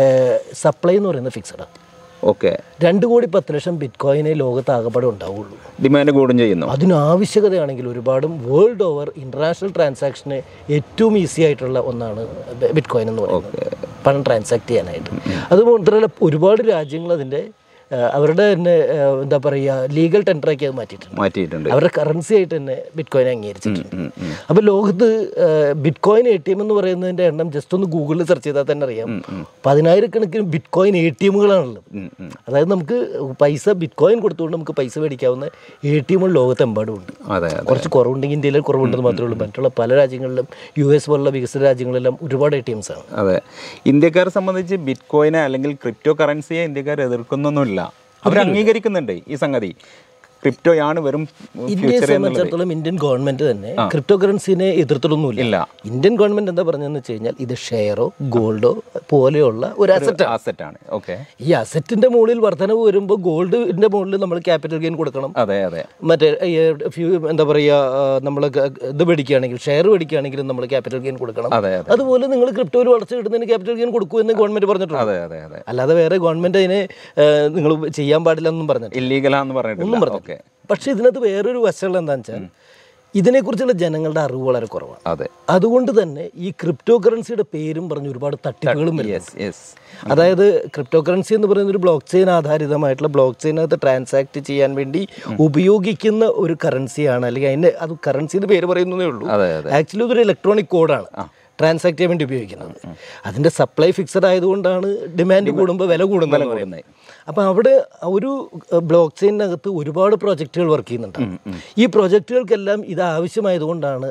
സപ്ലൈ എന്ന് പറയുന്നത് ഫിക്സഡാണ് ഓക്കെ രണ്ട് കോടി പത്ത് ലക്ഷം ബിറ്റ് കോയിനെ ലോകത്ത് ആകപ്പാടെ ഉണ്ടാവുള്ളൂ ഡിമാൻഡ് കൂടും ചെയ്യുന്നു അതിന് ആവശ്യകതയാണെങ്കിൽ ഒരുപാടും വേൾഡ് ഓവർ ഇന്റർനാഷണൽ ട്രാൻസാക്ഷന് ഏറ്റവും ഈസി ആയിട്ടുള്ള ഒന്നാണ് ബിറ്റ് കോയിൻ എന്ന് പറയുന്നത് പണം ട്രാൻസാക്ട് ചെയ്യാനായിട്ട് അതുമാത്രമല്ല ഒരുപാട് രാജ്യങ്ങൾ അതിൻ്റെ ആ, അവരുടെ തന്നെ ആ, എന്താ പറയുക ലീഗൽ ടെൻഡറാക്കി അത് മാറ്റിയിട്ടുണ്ട് മാറ്റിയിട്ടുണ്ട് അവരുടെ കറൻസി ആയിട്ട് തന്നെ ബിറ്റ് കോയിൻ അംഗീകരിച്ചിട്ടുണ്ട് ഉം, ഉം. അപ്പോൾ ലോകത്ത് bitcoin A T M എന്ന് പറയുന്നതിൻ്റെ എണ്ണം ജസ്റ്റ് ഒന്ന് ഗൂഗിളിൽ സെർച്ച് ചെയ്താൽ തന്നെ അറിയാം പതിനായിരക്കണക്കിന് ബിറ്റ് കോയിൻ എ ടി എമ്മുകളാണുള്ളത് ഉം, ഉം. അതായത് നമുക്ക് പൈസ ബിറ്റ് കോയിൻ കൊടുത്തുകൊണ്ട് നമുക്ക് പൈസ മേടിക്കാവുന്ന എ ടി എമ്മുകൾ ലോകത്തെമ്പാടും ഉണ്ട് അതെ അതെ കുറച്ച് കുറവുണ്ടെങ്കിൽ ഇന്ത്യയിൽ കുറവുണ്ടെന്ന് മാത്രമേ ഉള്ളൂ മറ്റുള്ള പല രാജ്യങ്ങളിലും യു എസ് പോലുള്ള വികസിത രാജ്യങ്ങളിലെല്ലാം ഒരുപാട് എ ടി എംസ് ആണ് അതെ ഇന്ത്യക്കാരെ സംബന്ധിച്ച് ബിറ്റ് കോയിനെ അല്ലെങ്കിൽ ക്രിപ്റ്റോ കറൻസിയെ ഇന്ത്യക്കാർ എതിർക്കുന്നൊന്നുമില്ല അവർ അംഗീകരിക്കുന്നുണ്ട് ഈ സംഗതി ക്രിപ്റ്റോയാണ് വെറും ഇന്ത്യയെ ഫ്യൂച്ചർ എന്നുള്ളത് സംബന്ധിച്ചിടത്തോളം ഇന്ത്യൻ ഗവൺമെന്റ് തന്നെ ക്രിപ്റ്റോ കറൻസിനെ എതിർത്തിട്ടൊന്നുമില്ല ഇല്ല ഇന്ത്യൻ ഗവൺമെന്റ് എന്താ പറഞ്ഞതെന്ന് വെച്ച് കഴിഞ്ഞാൽ ഇത് ഷെയറോ ഗോൾഡോ പോലെയുള്ള ഒരു അസറ്റ് ആസെറ്റ് ആണ് ഓക്കെ ഈ അസറ്റിന്റെ മുകളിൽ വർധനവ് വരുമ്പോൾ ഗോൾഡിന്റെ മുകളിൽ നമ്മൾ ക്യാപിറ്റൽ ഗെയിൻ കൊടുക്കണം അതെ അതെ മറ്റേ ഈ ഫ്യൂ എന്താ പറയുക നമ്മൾ ഇത് മേടിക്കുകയാണെങ്കിൽ ഷെയർ മേടിക്കുകയാണെങ്കിലും നമ്മൾ ക്യാപിറ്റൽ ഗെയിൻ കൊടുക്കണം അതെ അതെ അതുപോലെ നിങ്ങൾ ക്രിപ്റ്റോയിൽ വളർച്ച കിട്ടുന്നതിന് ക്യാപിറ്റൽ ഗെയിൻ കൊടുക്കൂ എന്ന് ഗവൺമെന്റ് പറഞ്ഞിട്ടുണ്ട് അതെ അതെ അതെ അല്ലാതെ വേറെ ഗവൺമെന്റ് അതിനെ നിങ്ങൾ ചെയ്യാൻ പാടില്ല എന്നും പറഞ്ഞിട്ട് ഇല്ലീഗലാന്ന് പറഞ്ഞിട്ടില്ല ഓക്കെ പക്ഷേ ഇതിനകത്ത് വേറൊരു വശമുള്ള എന്താണെന്ന് വെച്ചാൽ ഇതിനെക്കുറിച്ചുള്ള ജനങ്ങളുടെ അറിവ് വളരെ കുറവാണ് അതെ അതുകൊണ്ട് തന്നെ ഈ ക്രിപ്റ്റോ കറൻസിയുടെ പേരും പറഞ്ഞ് ഒരുപാട് തട്ടിപ്പുകളും വരും യെസ് യെസ് അതായത് ക്രിപ്റ്റോ കറൻസി എന്ന് പറയുന്ന ഒരു ബ്ലോക്ക് ചെയിൻ ആധാരിതമായിട്ടുള്ള ബ്ലോക്ക് ചെയിനകത്ത് ട്രാൻസാക്ട് ചെയ്യാൻ വേണ്ടി ഉപയോഗിക്കുന്ന ഒരു കറൻസിയാണ് അല്ലെങ്കിൽ അതിൻ്റെ അത് കറൻസി എന്ന് പേര് പറയുന്നതേ ഉള്ളൂ അതെ അതെ ആക്ച്വലി ഇതൊരു ഇലക്ട്രോണിക് കോഡാണ് ട്രാൻസാക്ട് ചെയ്യാൻ വേണ്ടി ഉപയോഗിക്കുന്നത് അതിൻ്റെ സപ്ലൈ ഫിക്സഡ് ആയതുകൊണ്ടാണ് ഡിമാൻഡ് കൂടുമ്പോൾ വില കൂടുന്നത് കൂടുന്നത്. അപ്പോൾ അവിടെ ഒരു ബ്ലോക്ക് ചെയിനകത്ത് ഒരുപാട് പ്രോജക്റ്റുകൾ വർക്ക് ചെയ്യുന്നുണ്ട് ഈ പ്രോജക്റ്റുകൾക്കെല്ലാം ഇത് ആവശ്യമായതുകൊണ്ടാണ്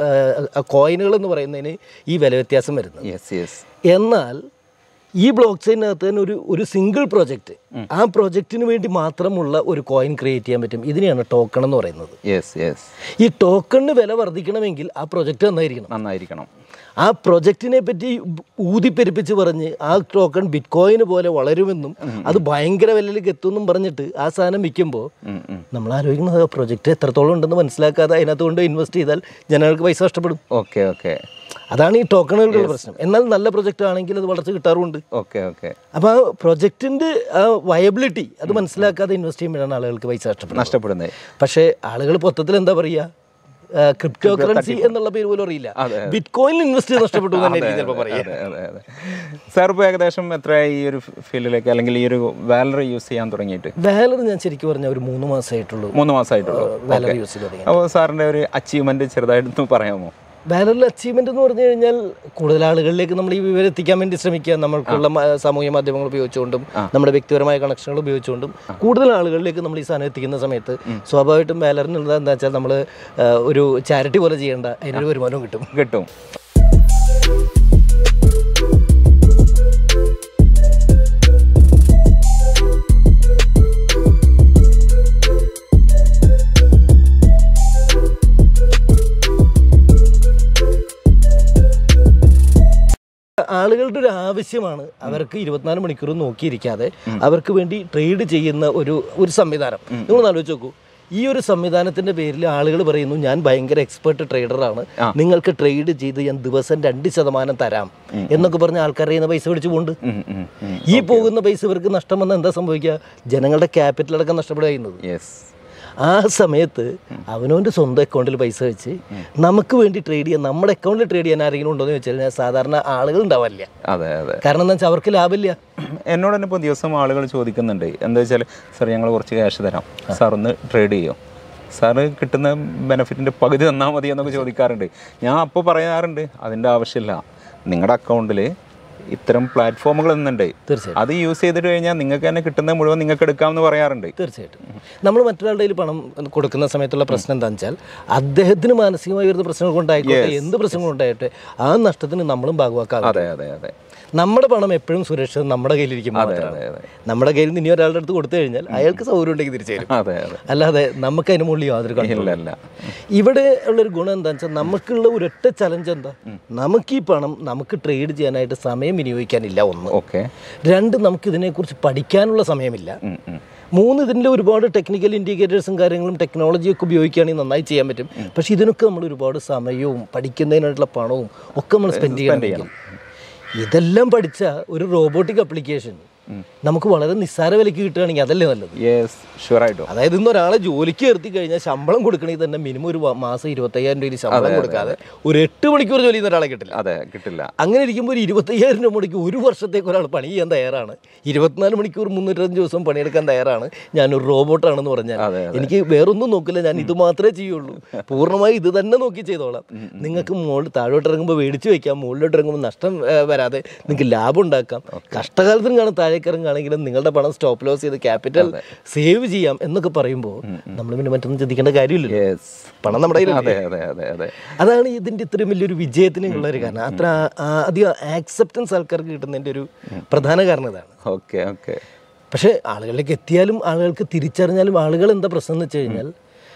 ആ കോയിനുകൾ എന്ന് പറയുന്നതിന് ഈ വില വ്യത്യാസം വരുന്നത് യെസ് യെസ് എന്നാൽ ഈ ബ്ലോക്ക് ചെയിനകത്ത് തന്നെ ഒരു ഒരു സിംഗിൾ പ്രോജക്റ്റ് ആ പ്രോജക്റ്റിന് വേണ്ടി മാത്രമുള്ള ഒരു കോയിൻ ക്രിയേറ്റ് ചെയ്യാൻ പറ്റും ഇതിനെയാണ് ടോക്കൺ എന്ന് പറയുന്നത് യെസ് യെസ് ഈ ടോക്കണിന് വില വർദ്ധിക്കണമെങ്കിൽ ആ പ്രൊജക്റ്റ് നന്നായിരിക്കണം നന്നായിരിക്കണം ആ പ്രൊജക്റ്റിനെ പറ്റി ഊതിപ്പെരുപ്പിച്ച് പറഞ്ഞ് ആ ടോക്കൺ ബിറ്റ് കോയിന് പോലെ വളരുമെന്നും അത് ഭയങ്കര വിലയിലേക്ക് എത്തുമെന്നും പറഞ്ഞിട്ട് ആ സാധനം വിൽക്കുമ്പോൾ ഉം, ഉം. നമ്മൾ ആലോചിക്കുന്നത് ആ പ്രൊജക്റ്റ് എത്രത്തോളം ഉണ്ടെന്ന് മനസ്സിലാക്കാതെ അതിനകത്ത് കൊണ്ട് ഇൻവെസ്റ്റ് ചെയ്താൽ ജനങ്ങൾക്ക് പൈസ നഷ്ടപ്പെടും ഓക്കെ ഓക്കെ അതാണ് ഈ ടോക്കണുകളുടെ പ്രശ്നം എന്നാൽ നല്ല പ്രൊജക്റ്റ് ആണെങ്കിൽ അത് വളർച്ച കിട്ടാറുമുണ്ട് ഓക്കെ ഓക്കെ അപ്പോൾ ആ പ്രൊജക്റ്റിൻ്റെ ആ വയബിലിറ്റി അത് മനസ്സിലാക്കാതെ ഇൻവെസ്റ്റ് ചെയ്യുമ്പോഴാണ് ആളുകൾക്ക് പൈസ നഷ്ടപ്പെടുന്നത് നഷ്ടപ്പെടുന്നത് പക്ഷേ ആളുകൾ മൊത്തത്തിൽ എന്താ പറയുക ക്രിപ്റ്റോ കറൻസി എന്നുള്ള പേര് പോലും അറിയില്ല ബിറ്റ് കോയിനിൽ ഇൻവെസ്റ്റ് ചെയ്ത് നഷ്ടപ്പെട്ടു എന്ന് തന്നെ എനിക്ക് ചിലപ്പോൾ പറയാം അതെ അതെ അതെ സാർ ഇപ്പോൾ ഏകദേശം എത്രയായി ഈ ഒരു ഫീൽഡിലേക്ക് അല്ലെങ്കിൽ ഈ ഒരു വാലറി യൂസ് ചെയ്യാൻ തുടങ്ങിയിട്ട് വാലർ ഞാൻ ശരിക്കും പറഞ്ഞ ഒരു മൂന്ന് മാസമായിട്ടുള്ളൂ മൂന്ന് മാസമായിട്ടുള്ളൂ വാലർ യൂസ് ചെയ്ത് തുടങ്ങി അപ്പോൾ സാറിൻ്റെ ഒരു അച്ചീവ്മെൻറ്റ് ചെറുതായിട്ടൊന്ന് പറയാമോ വാലറിൽ അച്ചീവ്മെന്റ് എന്ന് പറഞ്ഞു കഴിഞ്ഞാൽ കൂടുതൽ ആളുകളിലേക്ക് നമ്മൾ ഈ വിവരം എത്തിക്കാൻ വേണ്ടി ശ്രമിക്കുക നമ്മൾക്കുള്ള മ- സാമൂഹ്യ മാധ്യമങ്ങൾ ഉപയോഗിച്ചുകൊണ്ടും നമ്മുടെ വ്യക്തിപരമായ കണക്ഷനുകൾ ഉപയോഗിച്ചുകൊണ്ടും കൂടുതൽ ആളുകളിലേക്ക് നമ്മൾ ഈ സാധനം എത്തിക്കുന്ന സമയത്ത് സ്വാഭാവികമായിട്ടും വാലറിനുള്ളത് എന്താ വെച്ചാൽ നമ്മൾ ഒരു ചാരിറ്റി പോലെ ചെയ്യേണ്ട അതിനൊരു വരുമാനവും കിട്ടും കിട്ടും ആളുകളുടെ ഒരു ആവശ്യമാണ് അവർക്ക് ഇരുപത്തിനാല് മണിക്കൂർ നോക്കിയിരിക്കാതെ അവർക്ക് വേണ്ടി ട്രേഡ് ചെയ്യുന്ന ഒരു ഒരു സംവിധാനം നിങ്ങൾ ആലോചിച്ച് നോക്കൂ ഈ ഒരു സംവിധാനത്തിന്റെ പേരിൽ ആളുകൾ പറയുന്നു ഞാൻ ഭയങ്കര എക്സ്പേർട്ട് ട്രേഡറാണ് നിങ്ങൾക്ക് ട്രേഡ് ചെയ്ത് ഞാൻ ദിവസം രണ്ട് ശതമാനം തരാം എന്നൊക്കെ പറഞ്ഞ ആൾക്കാരുടെ കയ്യിൽ നിന്ന് പൈസ പിടിച്ചു പോകുന്നുണ്ട് ഉം, ഉം, ഉം. ഈ പോകുന്ന പൈസ ഇവർക്ക് നഷ്ടം വന്നാൽ എന്താ സംഭവിക്കുക ജനങ്ങളുടെ ക്യാപിറ്റൽ അടക്കം നഷ്ടപ്പെടുക ചെയ്യുന്നത് യെസ് ആ സമയത്ത് അവനവൻ്റെ സ്വന്തം അക്കൗണ്ടിൽ പൈസ വെച്ച് നമുക്ക് വേണ്ടി ട്രേഡ് ചെയ്യാൻ നമ്മുടെ അക്കൗണ്ടിൽ ട്രേഡ് ചെയ്യാൻ ആരെങ്കിലും ഉണ്ടോ എന്ന് വെച്ച് കഴിഞ്ഞാൽ സാധാരണ ആളുകൾ ഉണ്ടാവില്ല അതെ അതെ കാരണം എന്താ വെച്ചാൽ അവർക്ക് ലാഭമില്ല എന്നോട് തന്നെ ഇപ്പോൾ ദിവസം ആളുകൾ ചോദിക്കുന്നുണ്ട് എന്താ വെച്ചാൽ സാർ ഞങ്ങൾ കുറച്ച് ക്യാഷ് തരാം സാർ ഒന്ന് ട്രേഡ് ചെയ്യോ സാറ് കിട്ടുന്ന ബെനിഫിറ്റിൻ്റെ പകുതി തന്നാൽ മതി എന്നൊക്കെ ചോദിക്കാറുണ്ട് ഞാൻ അപ്പോൾ പറയാറുണ്ട് അതിൻ്റെ ആവശ്യമില്ല നിങ്ങളുടെ അക്കൗണ്ടിൽ ഇത്തരം പ്ലാറ്റ്ഫോമുകൾ ഇന്നുണ്ട് തീർച്ചയായിട്ടും അത് യൂസ് ചെയ്തിട്ട് കഴിഞ്ഞാൽ നിങ്ങൾക്ക് തന്നെ കിട്ടുന്ന മുഴുവൻ നിങ്ങൾക്ക് എടുക്കാമെന്ന് പറയാറുണ്ട് തീർച്ചയായിട്ടും നമ്മൾ മറ്റൊരാളുടെ കയ്യിൽ പണം കൊടുക്കുന്ന സമയത്തുള്ള പ്രശ്നം എന്താണെന്ന് വെച്ചാൽ അദ്ദേഹത്തിന് മാനസികമായി വരുന്ന പ്രശ്നങ്ങൾ കൊണ്ടായിക്കോട്ടെ എന്ത് പ്രശ്നങ്ങൾ ഉണ്ടായിട്ട് ആ നഷ്ടത്തിന് നമ്മളും ഭാഗവാക്കാതെ അതെ അതെ അതെ നമ്മുടെ പണം എപ്പോഴും സുരക്ഷിതം നമ്മുടെ കയ്യിലിരിക്കും മാത്രമാണ് അതെ, അതെ. നമ്മുടെ കയ്യിൽ നിന്ന് ഇനി ഒരാളുടെ അടുത്ത് കൊടുത്തു കഴിഞ്ഞാൽ അയാൾക്ക് സൗകര്യം ഉണ്ടെങ്കിൽ തിരിച്ചു തരും അതെ അതെ അല്ലാതെ നമുക്ക് അതിന് മുകളിൽ യാതൊരു control ഇല്ല ഇല്ല ഇവിടെ ഉള്ളൊരു ഗുണം എന്താണെന്ന് വെച്ചാൽ നമുക്കുള്ള ഒരൊറ്റ ചലഞ്ച് എന്താ നമുക്ക് ഈ പണം നമുക്ക് ട്രേഡ് ചെയ്യാനായിട്ട് സമയം വിനിയോഗിക്കാനില്ല ഒന്ന് ഓക്കെ രണ്ട് നമുക്ക് ഇതിനെക്കുറിച്ച് പഠിക്കാനുള്ള സമയമില്ല മൂന്ന് ഇതിൻ്റെ ഒരുപാട് ടെക്നിക്കൽ ഇൻഡിക്കേറ്റേഴ്സും കാര്യങ്ങളും ടെക്നോളജിയൊക്കെ ഉപയോഗിക്കുകയാണെങ്കിൽ നന്നായി ചെയ്യാൻ പറ്റും പക്ഷേ ഇതിനൊക്കെ നമ്മൾ ഒരുപാട് സമയവും പഠിക്കുന്നതിനായിട്ടുള്ള പണവും ഒക്കെ നമ്മൾ സ്പെൻഡ് ചെയ്യണം ഇതെല്ലാം പഠിച്ച ഒരു റോബോട്ടിക് അപ്ലിക്കേഷൻ നമുക്ക് വളരെ നിസ്സാര വിലയ്ക്ക് കിട്ടുകയാണെങ്കിൽ അതല്ലേ നല്ലത് യെസ് ഷുവറായിട്ടും അതായത് ഇന്ന് ഒരാളെ ജോലിക്ക് നിർത്തി കഴിഞ്ഞാൽ ശമ്പളം കൊടുക്കണമെങ്കിൽ തന്നെ മിനിമം ഒരു വ- മാസം ഇരുപത്തയ്യായിരം രൂപ ശമ്പളം കൊടുക്കാതെ ഒരു എട്ട് മണിക്കൂർ ജോലി ചെയ്യുന്ന ഒരാളെ കിട്ടില്ല അതെ കിട്ടില്ല അങ്ങനെ ഇരിക്കുമ്പോൾ ഒരു ഇരുപത്തയ്യായിരം രൂപ മുടക്കി ഒരു വർഷത്തേക്ക് ഒരാൾ പണി ചെയ്യാൻ തയ്യാറാണ് ഇരുപത്തിനാല് മണിക്കൂർ മുന്നൂറ്റഞ്ച് ദിവസം പണിയെടുക്കാൻ തയ്യാറാണ് ഞാനൊരു റോബോട്ടാണെന്ന് പറഞ്ഞാൽ അതെ, എനിക്ക് വേറൊന്നും നോക്കില്ല ഞാൻ ഇത് മാത്രമേ ചെയ്യുള്ളൂ പൂർണ്ണമായി ഇത് തന്നെ നോക്കി ചെയ്തോളാം നിങ്ങൾക്ക് മുകളിൽ താഴോട്ട് ഇറങ്ങുമ്പോൾ മേടിച്ച് വെക്കാം മുകളിലോട്ട് ഇറങ്ങുമ്പോൾ നഷ്ടം ഏ, വരാതെ നിങ്ങൾക്ക് ലാഭം ഉണ്ടാക്കാം കഷ്ടകാലത്തും കാണും താഴേക്ക് ഇറങ്ങുകയാണെങ്കിലും നിങ്ങളുടെ പണം സ്റ്റോപ്പ് ലോസ് ചെയ്ത് ക്യാപിറ്റൽ സേവ് ചെയ്യാം എന്നൊക്കെ പറയുമ്പോൾ നമ്മൾ പിന്നെ മറ്റൊന്നും ചിന്തിക്കേണ്ട കാര്യമില്ലല്ലോ യെസ് പണം നമ്മുടെ കയ്യിലല്ലേ അതെ അതെ അതെ അതെ അതാണ് ഇതിൻ്റെ ഇത്രയും വലിയൊരു വിജയത്തിനുള്ള ഒരു കാരണം അത്ര ആ- ആ- അധികം ആക്സെപ്റ്റൻസ് ആൾക്കാർക്ക് കിട്ടുന്നതിൻ്റെ ഒരു പ്രധാന കാരണം ഇതാണ് ഓക്കെ ഓക്കെ പക്ഷേ ആളുകളിലേക്ക് എത്തിയാലും ആളുകൾക്ക് തിരിച്ചറിഞ്ഞാലും ആളുകൾ എന്താ പ്രശ്നം എന്ന് വെച്ച് കഴിഞ്ഞാൽ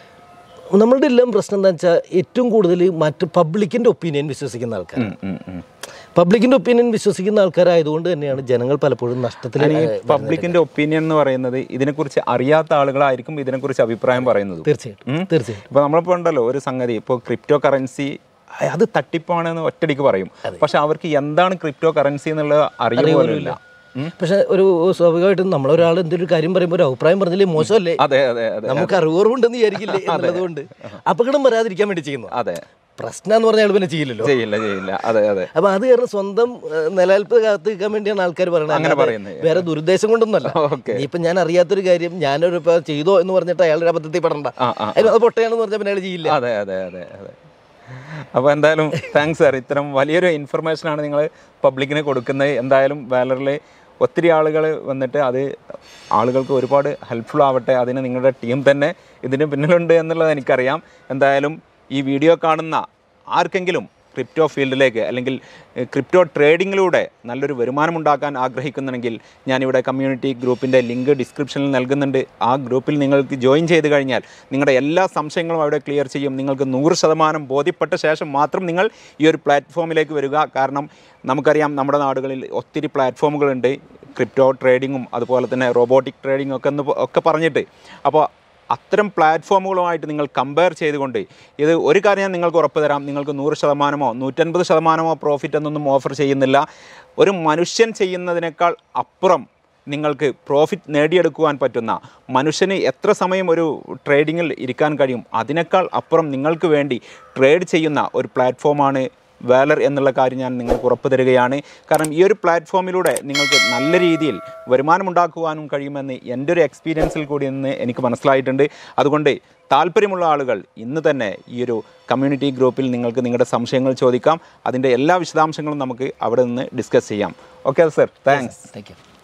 നമ്മളുടെ എല്ലാം പ്രശ്നം എന്താ വെച്ചാൽ ഏറ്റവും കൂടുതൽ മറ്റ് പബ്ലിക്കിൻ്റെ ഒപ്പീനിയൻ വിശ്വസിക്കുന്ന ആൾക്കാർ പബ്ലിക്കിൻ്റെ ഒപ്പീനിയൻ വിശ്വസിക്കുന്ന ആൾക്കാരായതുകൊണ്ട് തന്നെയാണ് ജനങ്ങൾ പലപ്പോഴും നഷ്ടത്തിൽ പബ്ലിക്കിന്റെ ഒപ്പീനിയൻ എന്ന് പറയുന്നത് ഇതിനെക്കുറിച്ച് അറിയാത്ത ആളുകളായിരിക്കും ഇതിനെക്കുറിച്ച് അഭിപ്രായം പറയുന്നത് തീർച്ചയായിട്ടും തീർച്ചയായിട്ടും ഇപ്പോൾ നമ്മളിപ്പോൾ ഉണ്ടല്ലോ ഒരു സംഗതി ഇപ്പോൾ ക്രിപ്റ്റോ കറൻസി അത് തട്ടിപ്പാണെന്ന് ഒറ്റടിക്ക് പറയും പക്ഷെ അവർക്ക് എന്താണ് ക്രിപ്റ്റോ കറൻസി എന്നുള്ളത് അറിയുക പോലും ഇല്ല പക്ഷെ ഒരു സ്വാഭാവികമായിട്ടും നമ്മളൊരാൾ എന്തൊരു കാര്യം പറയുമ്പോൾ ഒരു അഭിപ്രായം പറഞ്ഞില്ലേ മോശമല്ലേ അതെ അതെ അതെ നമുക്ക് അറിവുണ്ടെന്ന് വിചാരിക്കില്ലേ എന്നുള്ളതുകൊണ്ട് അപകടം വരാതിരിക്കാൻ വേണ്ടി ചെയ്യുന്നു അതെ പ്രശ്നം എന്ന് പറഞ്ഞാൽ പിന്നെ ചെയ്യില്ലല്ലോ ചെയ്യില്ല ചെയ്യില്ല അതെ അതെ അപ്പൊ അത് കാരണം സ്വന്തം ഏഹ്, നിലനിൽപ്പ് കാത്തു നിൽക്കാൻ വേണ്ടിയാണ് ആൾക്കാർ പറയുന്നത് അങ്ങനെ അല്ലാതെ പറയുന്നത്. വേറെ ദുരുദ്ദേശം കൊണ്ടൊന്നല്ല ഓക്കെ ഇനിയിപ്പോ ഞാൻ അറിയാത്തൊരു കാര്യം ഞാനൊരു ഇപ്പൊ ചെയ്തോ എന്ന് പറഞ്ഞിട്ട് അയാളൊരു അബദ്ധത്തിൽ പെടണ്ട ആ, ആ, അതിന് അത് പൊട്ടയാണെന്ന് പറഞ്ഞാൽ പിന്നെ അയാൾ ചെയ്യില്ല അതെ അതെ അതെ അതെ അപ്പോൾ എന്തായാലും താങ്ക്സ് സാർ ഇത്തരം വലിയൊരു ഇൻഫർമേഷനാണ് നിങ്ങൾ പബ്ലിക്കിന് കൊടുക്കുന്നത് എന്തായാലും വാലറിൽ ഒത്തിരി ആളുകൾ വന്നിട്ട് അത് ആളുകൾക്ക് ഒരുപാട് ഹെൽപ്ഫുൾ ആവട്ടെ അതിന് നിങ്ങളുടെ ടീം തന്നെ ഇതിന് പിന്നിലുണ്ട് എന്നുള്ളത് എനിക്കറിയാം എന്തായാലും ഈ വീഡിയോ കാണുന്ന ആർക്കെങ്കിലും ക്രിപ്റ്റോ ഫീൽഡിലേക്ക് അല്ലെങ്കിൽ എഹ്, ക്രിപ്റ്റോ ട്രേഡിങ്ങിലൂടെ നല്ലൊരു വരുമാനം ഉണ്ടാക്കാൻ ആഗ്രഹിക്കുന്നുണ്ടെങ്കിൽ ഞാനിവിടെ കമ്മ്യൂണിറ്റി ഗ്രൂപ്പിൻ്റെ ലിങ്ക് ഡിസ്ക്രിപ്ഷനിൽ നൽകുന്നുണ്ട് ആ ഗ്രൂപ്പിൽ നിങ്ങൾക്ക് ജോയിൻ ചെയ്ത് കഴിഞ്ഞാൽ നിങ്ങളുടെ എല്ലാ സംശയങ്ങളും അവിടെ ക്ലിയർ ചെയ്യും നിങ്ങൾക്ക് നൂറ് ശതമാനം ബോധ്യപ്പെട്ട ശേഷം മാത്രം നിങ്ങൾ ഈ ഒരു പ്ലാറ്റ്ഫോമിലേക്ക് വരിക കാരണം നമുക്കറിയാം നമ്മുടെ നാടുകളിൽ ഒത്തിരി പ്ലാറ്റ്ഫോമുകളുണ്ട് ക്രിപ്റ്റോ ട്രേഡിങ്ങും അതുപോലെ തന്നെ റോബോട്ടിക് ട്രേഡിങ്ങും ഒക്കെ എന്ന് പ- ഒക്കെ പറഞ്ഞിട്ട് അപ്പോൾ അത്തരം പ്ലാറ്റ്ഫോമുകളുമായിട്ട് നിങ്ങൾ കമ്പയർ ചെയ്തുകൊണ്ട് ഇത് ഒരു കാര്യം ഞാൻ നിങ്ങൾക്ക് ഉറപ്പ് തരാം നിങ്ങൾക്ക് നൂറ് ശതമാനമോ നൂറ്റൻപത് ശതമാനമോ പ്രോഫിറ്റ് എന്നൊന്നും ഓഫർ ചെയ്യുന്നില്ല ഒരു മനുഷ്യൻ ചെയ്യുന്നതിനേക്കാൾ അപ്പുറം നിങ്ങൾക്ക് പ്രോഫിറ്റ് നേടിയെടുക്കുവാൻ പറ്റുന്ന മനുഷ്യന് എത്ര സമയം ഒരു ട്രേഡിങ്ങിൽ ഇരിക്കാൻ കഴിയും അതിനേക്കാൾ അപ്പുറം നിങ്ങൾക്ക് വേണ്ടി ട്രേഡ് ചെയ്യുന്ന ഒരു പ്ലാറ്റ്ഫോമാണ് വാലർ എന്നുള്ള കാര്യം ഞാൻ നിങ്ങൾക്ക് ഉറപ്പ് തരികയാണ് കാരണം ഈ ഒരു പ്ലാറ്റ്ഫോമിലൂടെ നിങ്ങൾക്ക് നല്ല രീതിയിൽ വരുമാനമുണ്ടാക്കുവാനും കഴിയുമെന്ന് എൻ്റെ ഒരു എക്സ്പീരിയൻസിൽ കൂടി നിന്ന് എനിക്ക് മനസ്സിലായിട്ടുണ്ട് അതുകൊണ്ട് താല്പര്യമുള്ള ആളുകൾ ഇന്ന് തന്നെ ഈ ഒരു കമ്മ്യൂണിറ്റി ഗ്രൂപ്പിൽ നിങ്ങൾക്ക് നിങ്ങളുടെ സംശയങ്ങൾ ചോദിക്കാം അതിൻ്റെ എല്ലാ വിശദാംശങ്ങളും നമുക്ക് അവിടെ നിന്ന് ഡിസ്കസ് ചെയ്യാം okay sir thanks thank U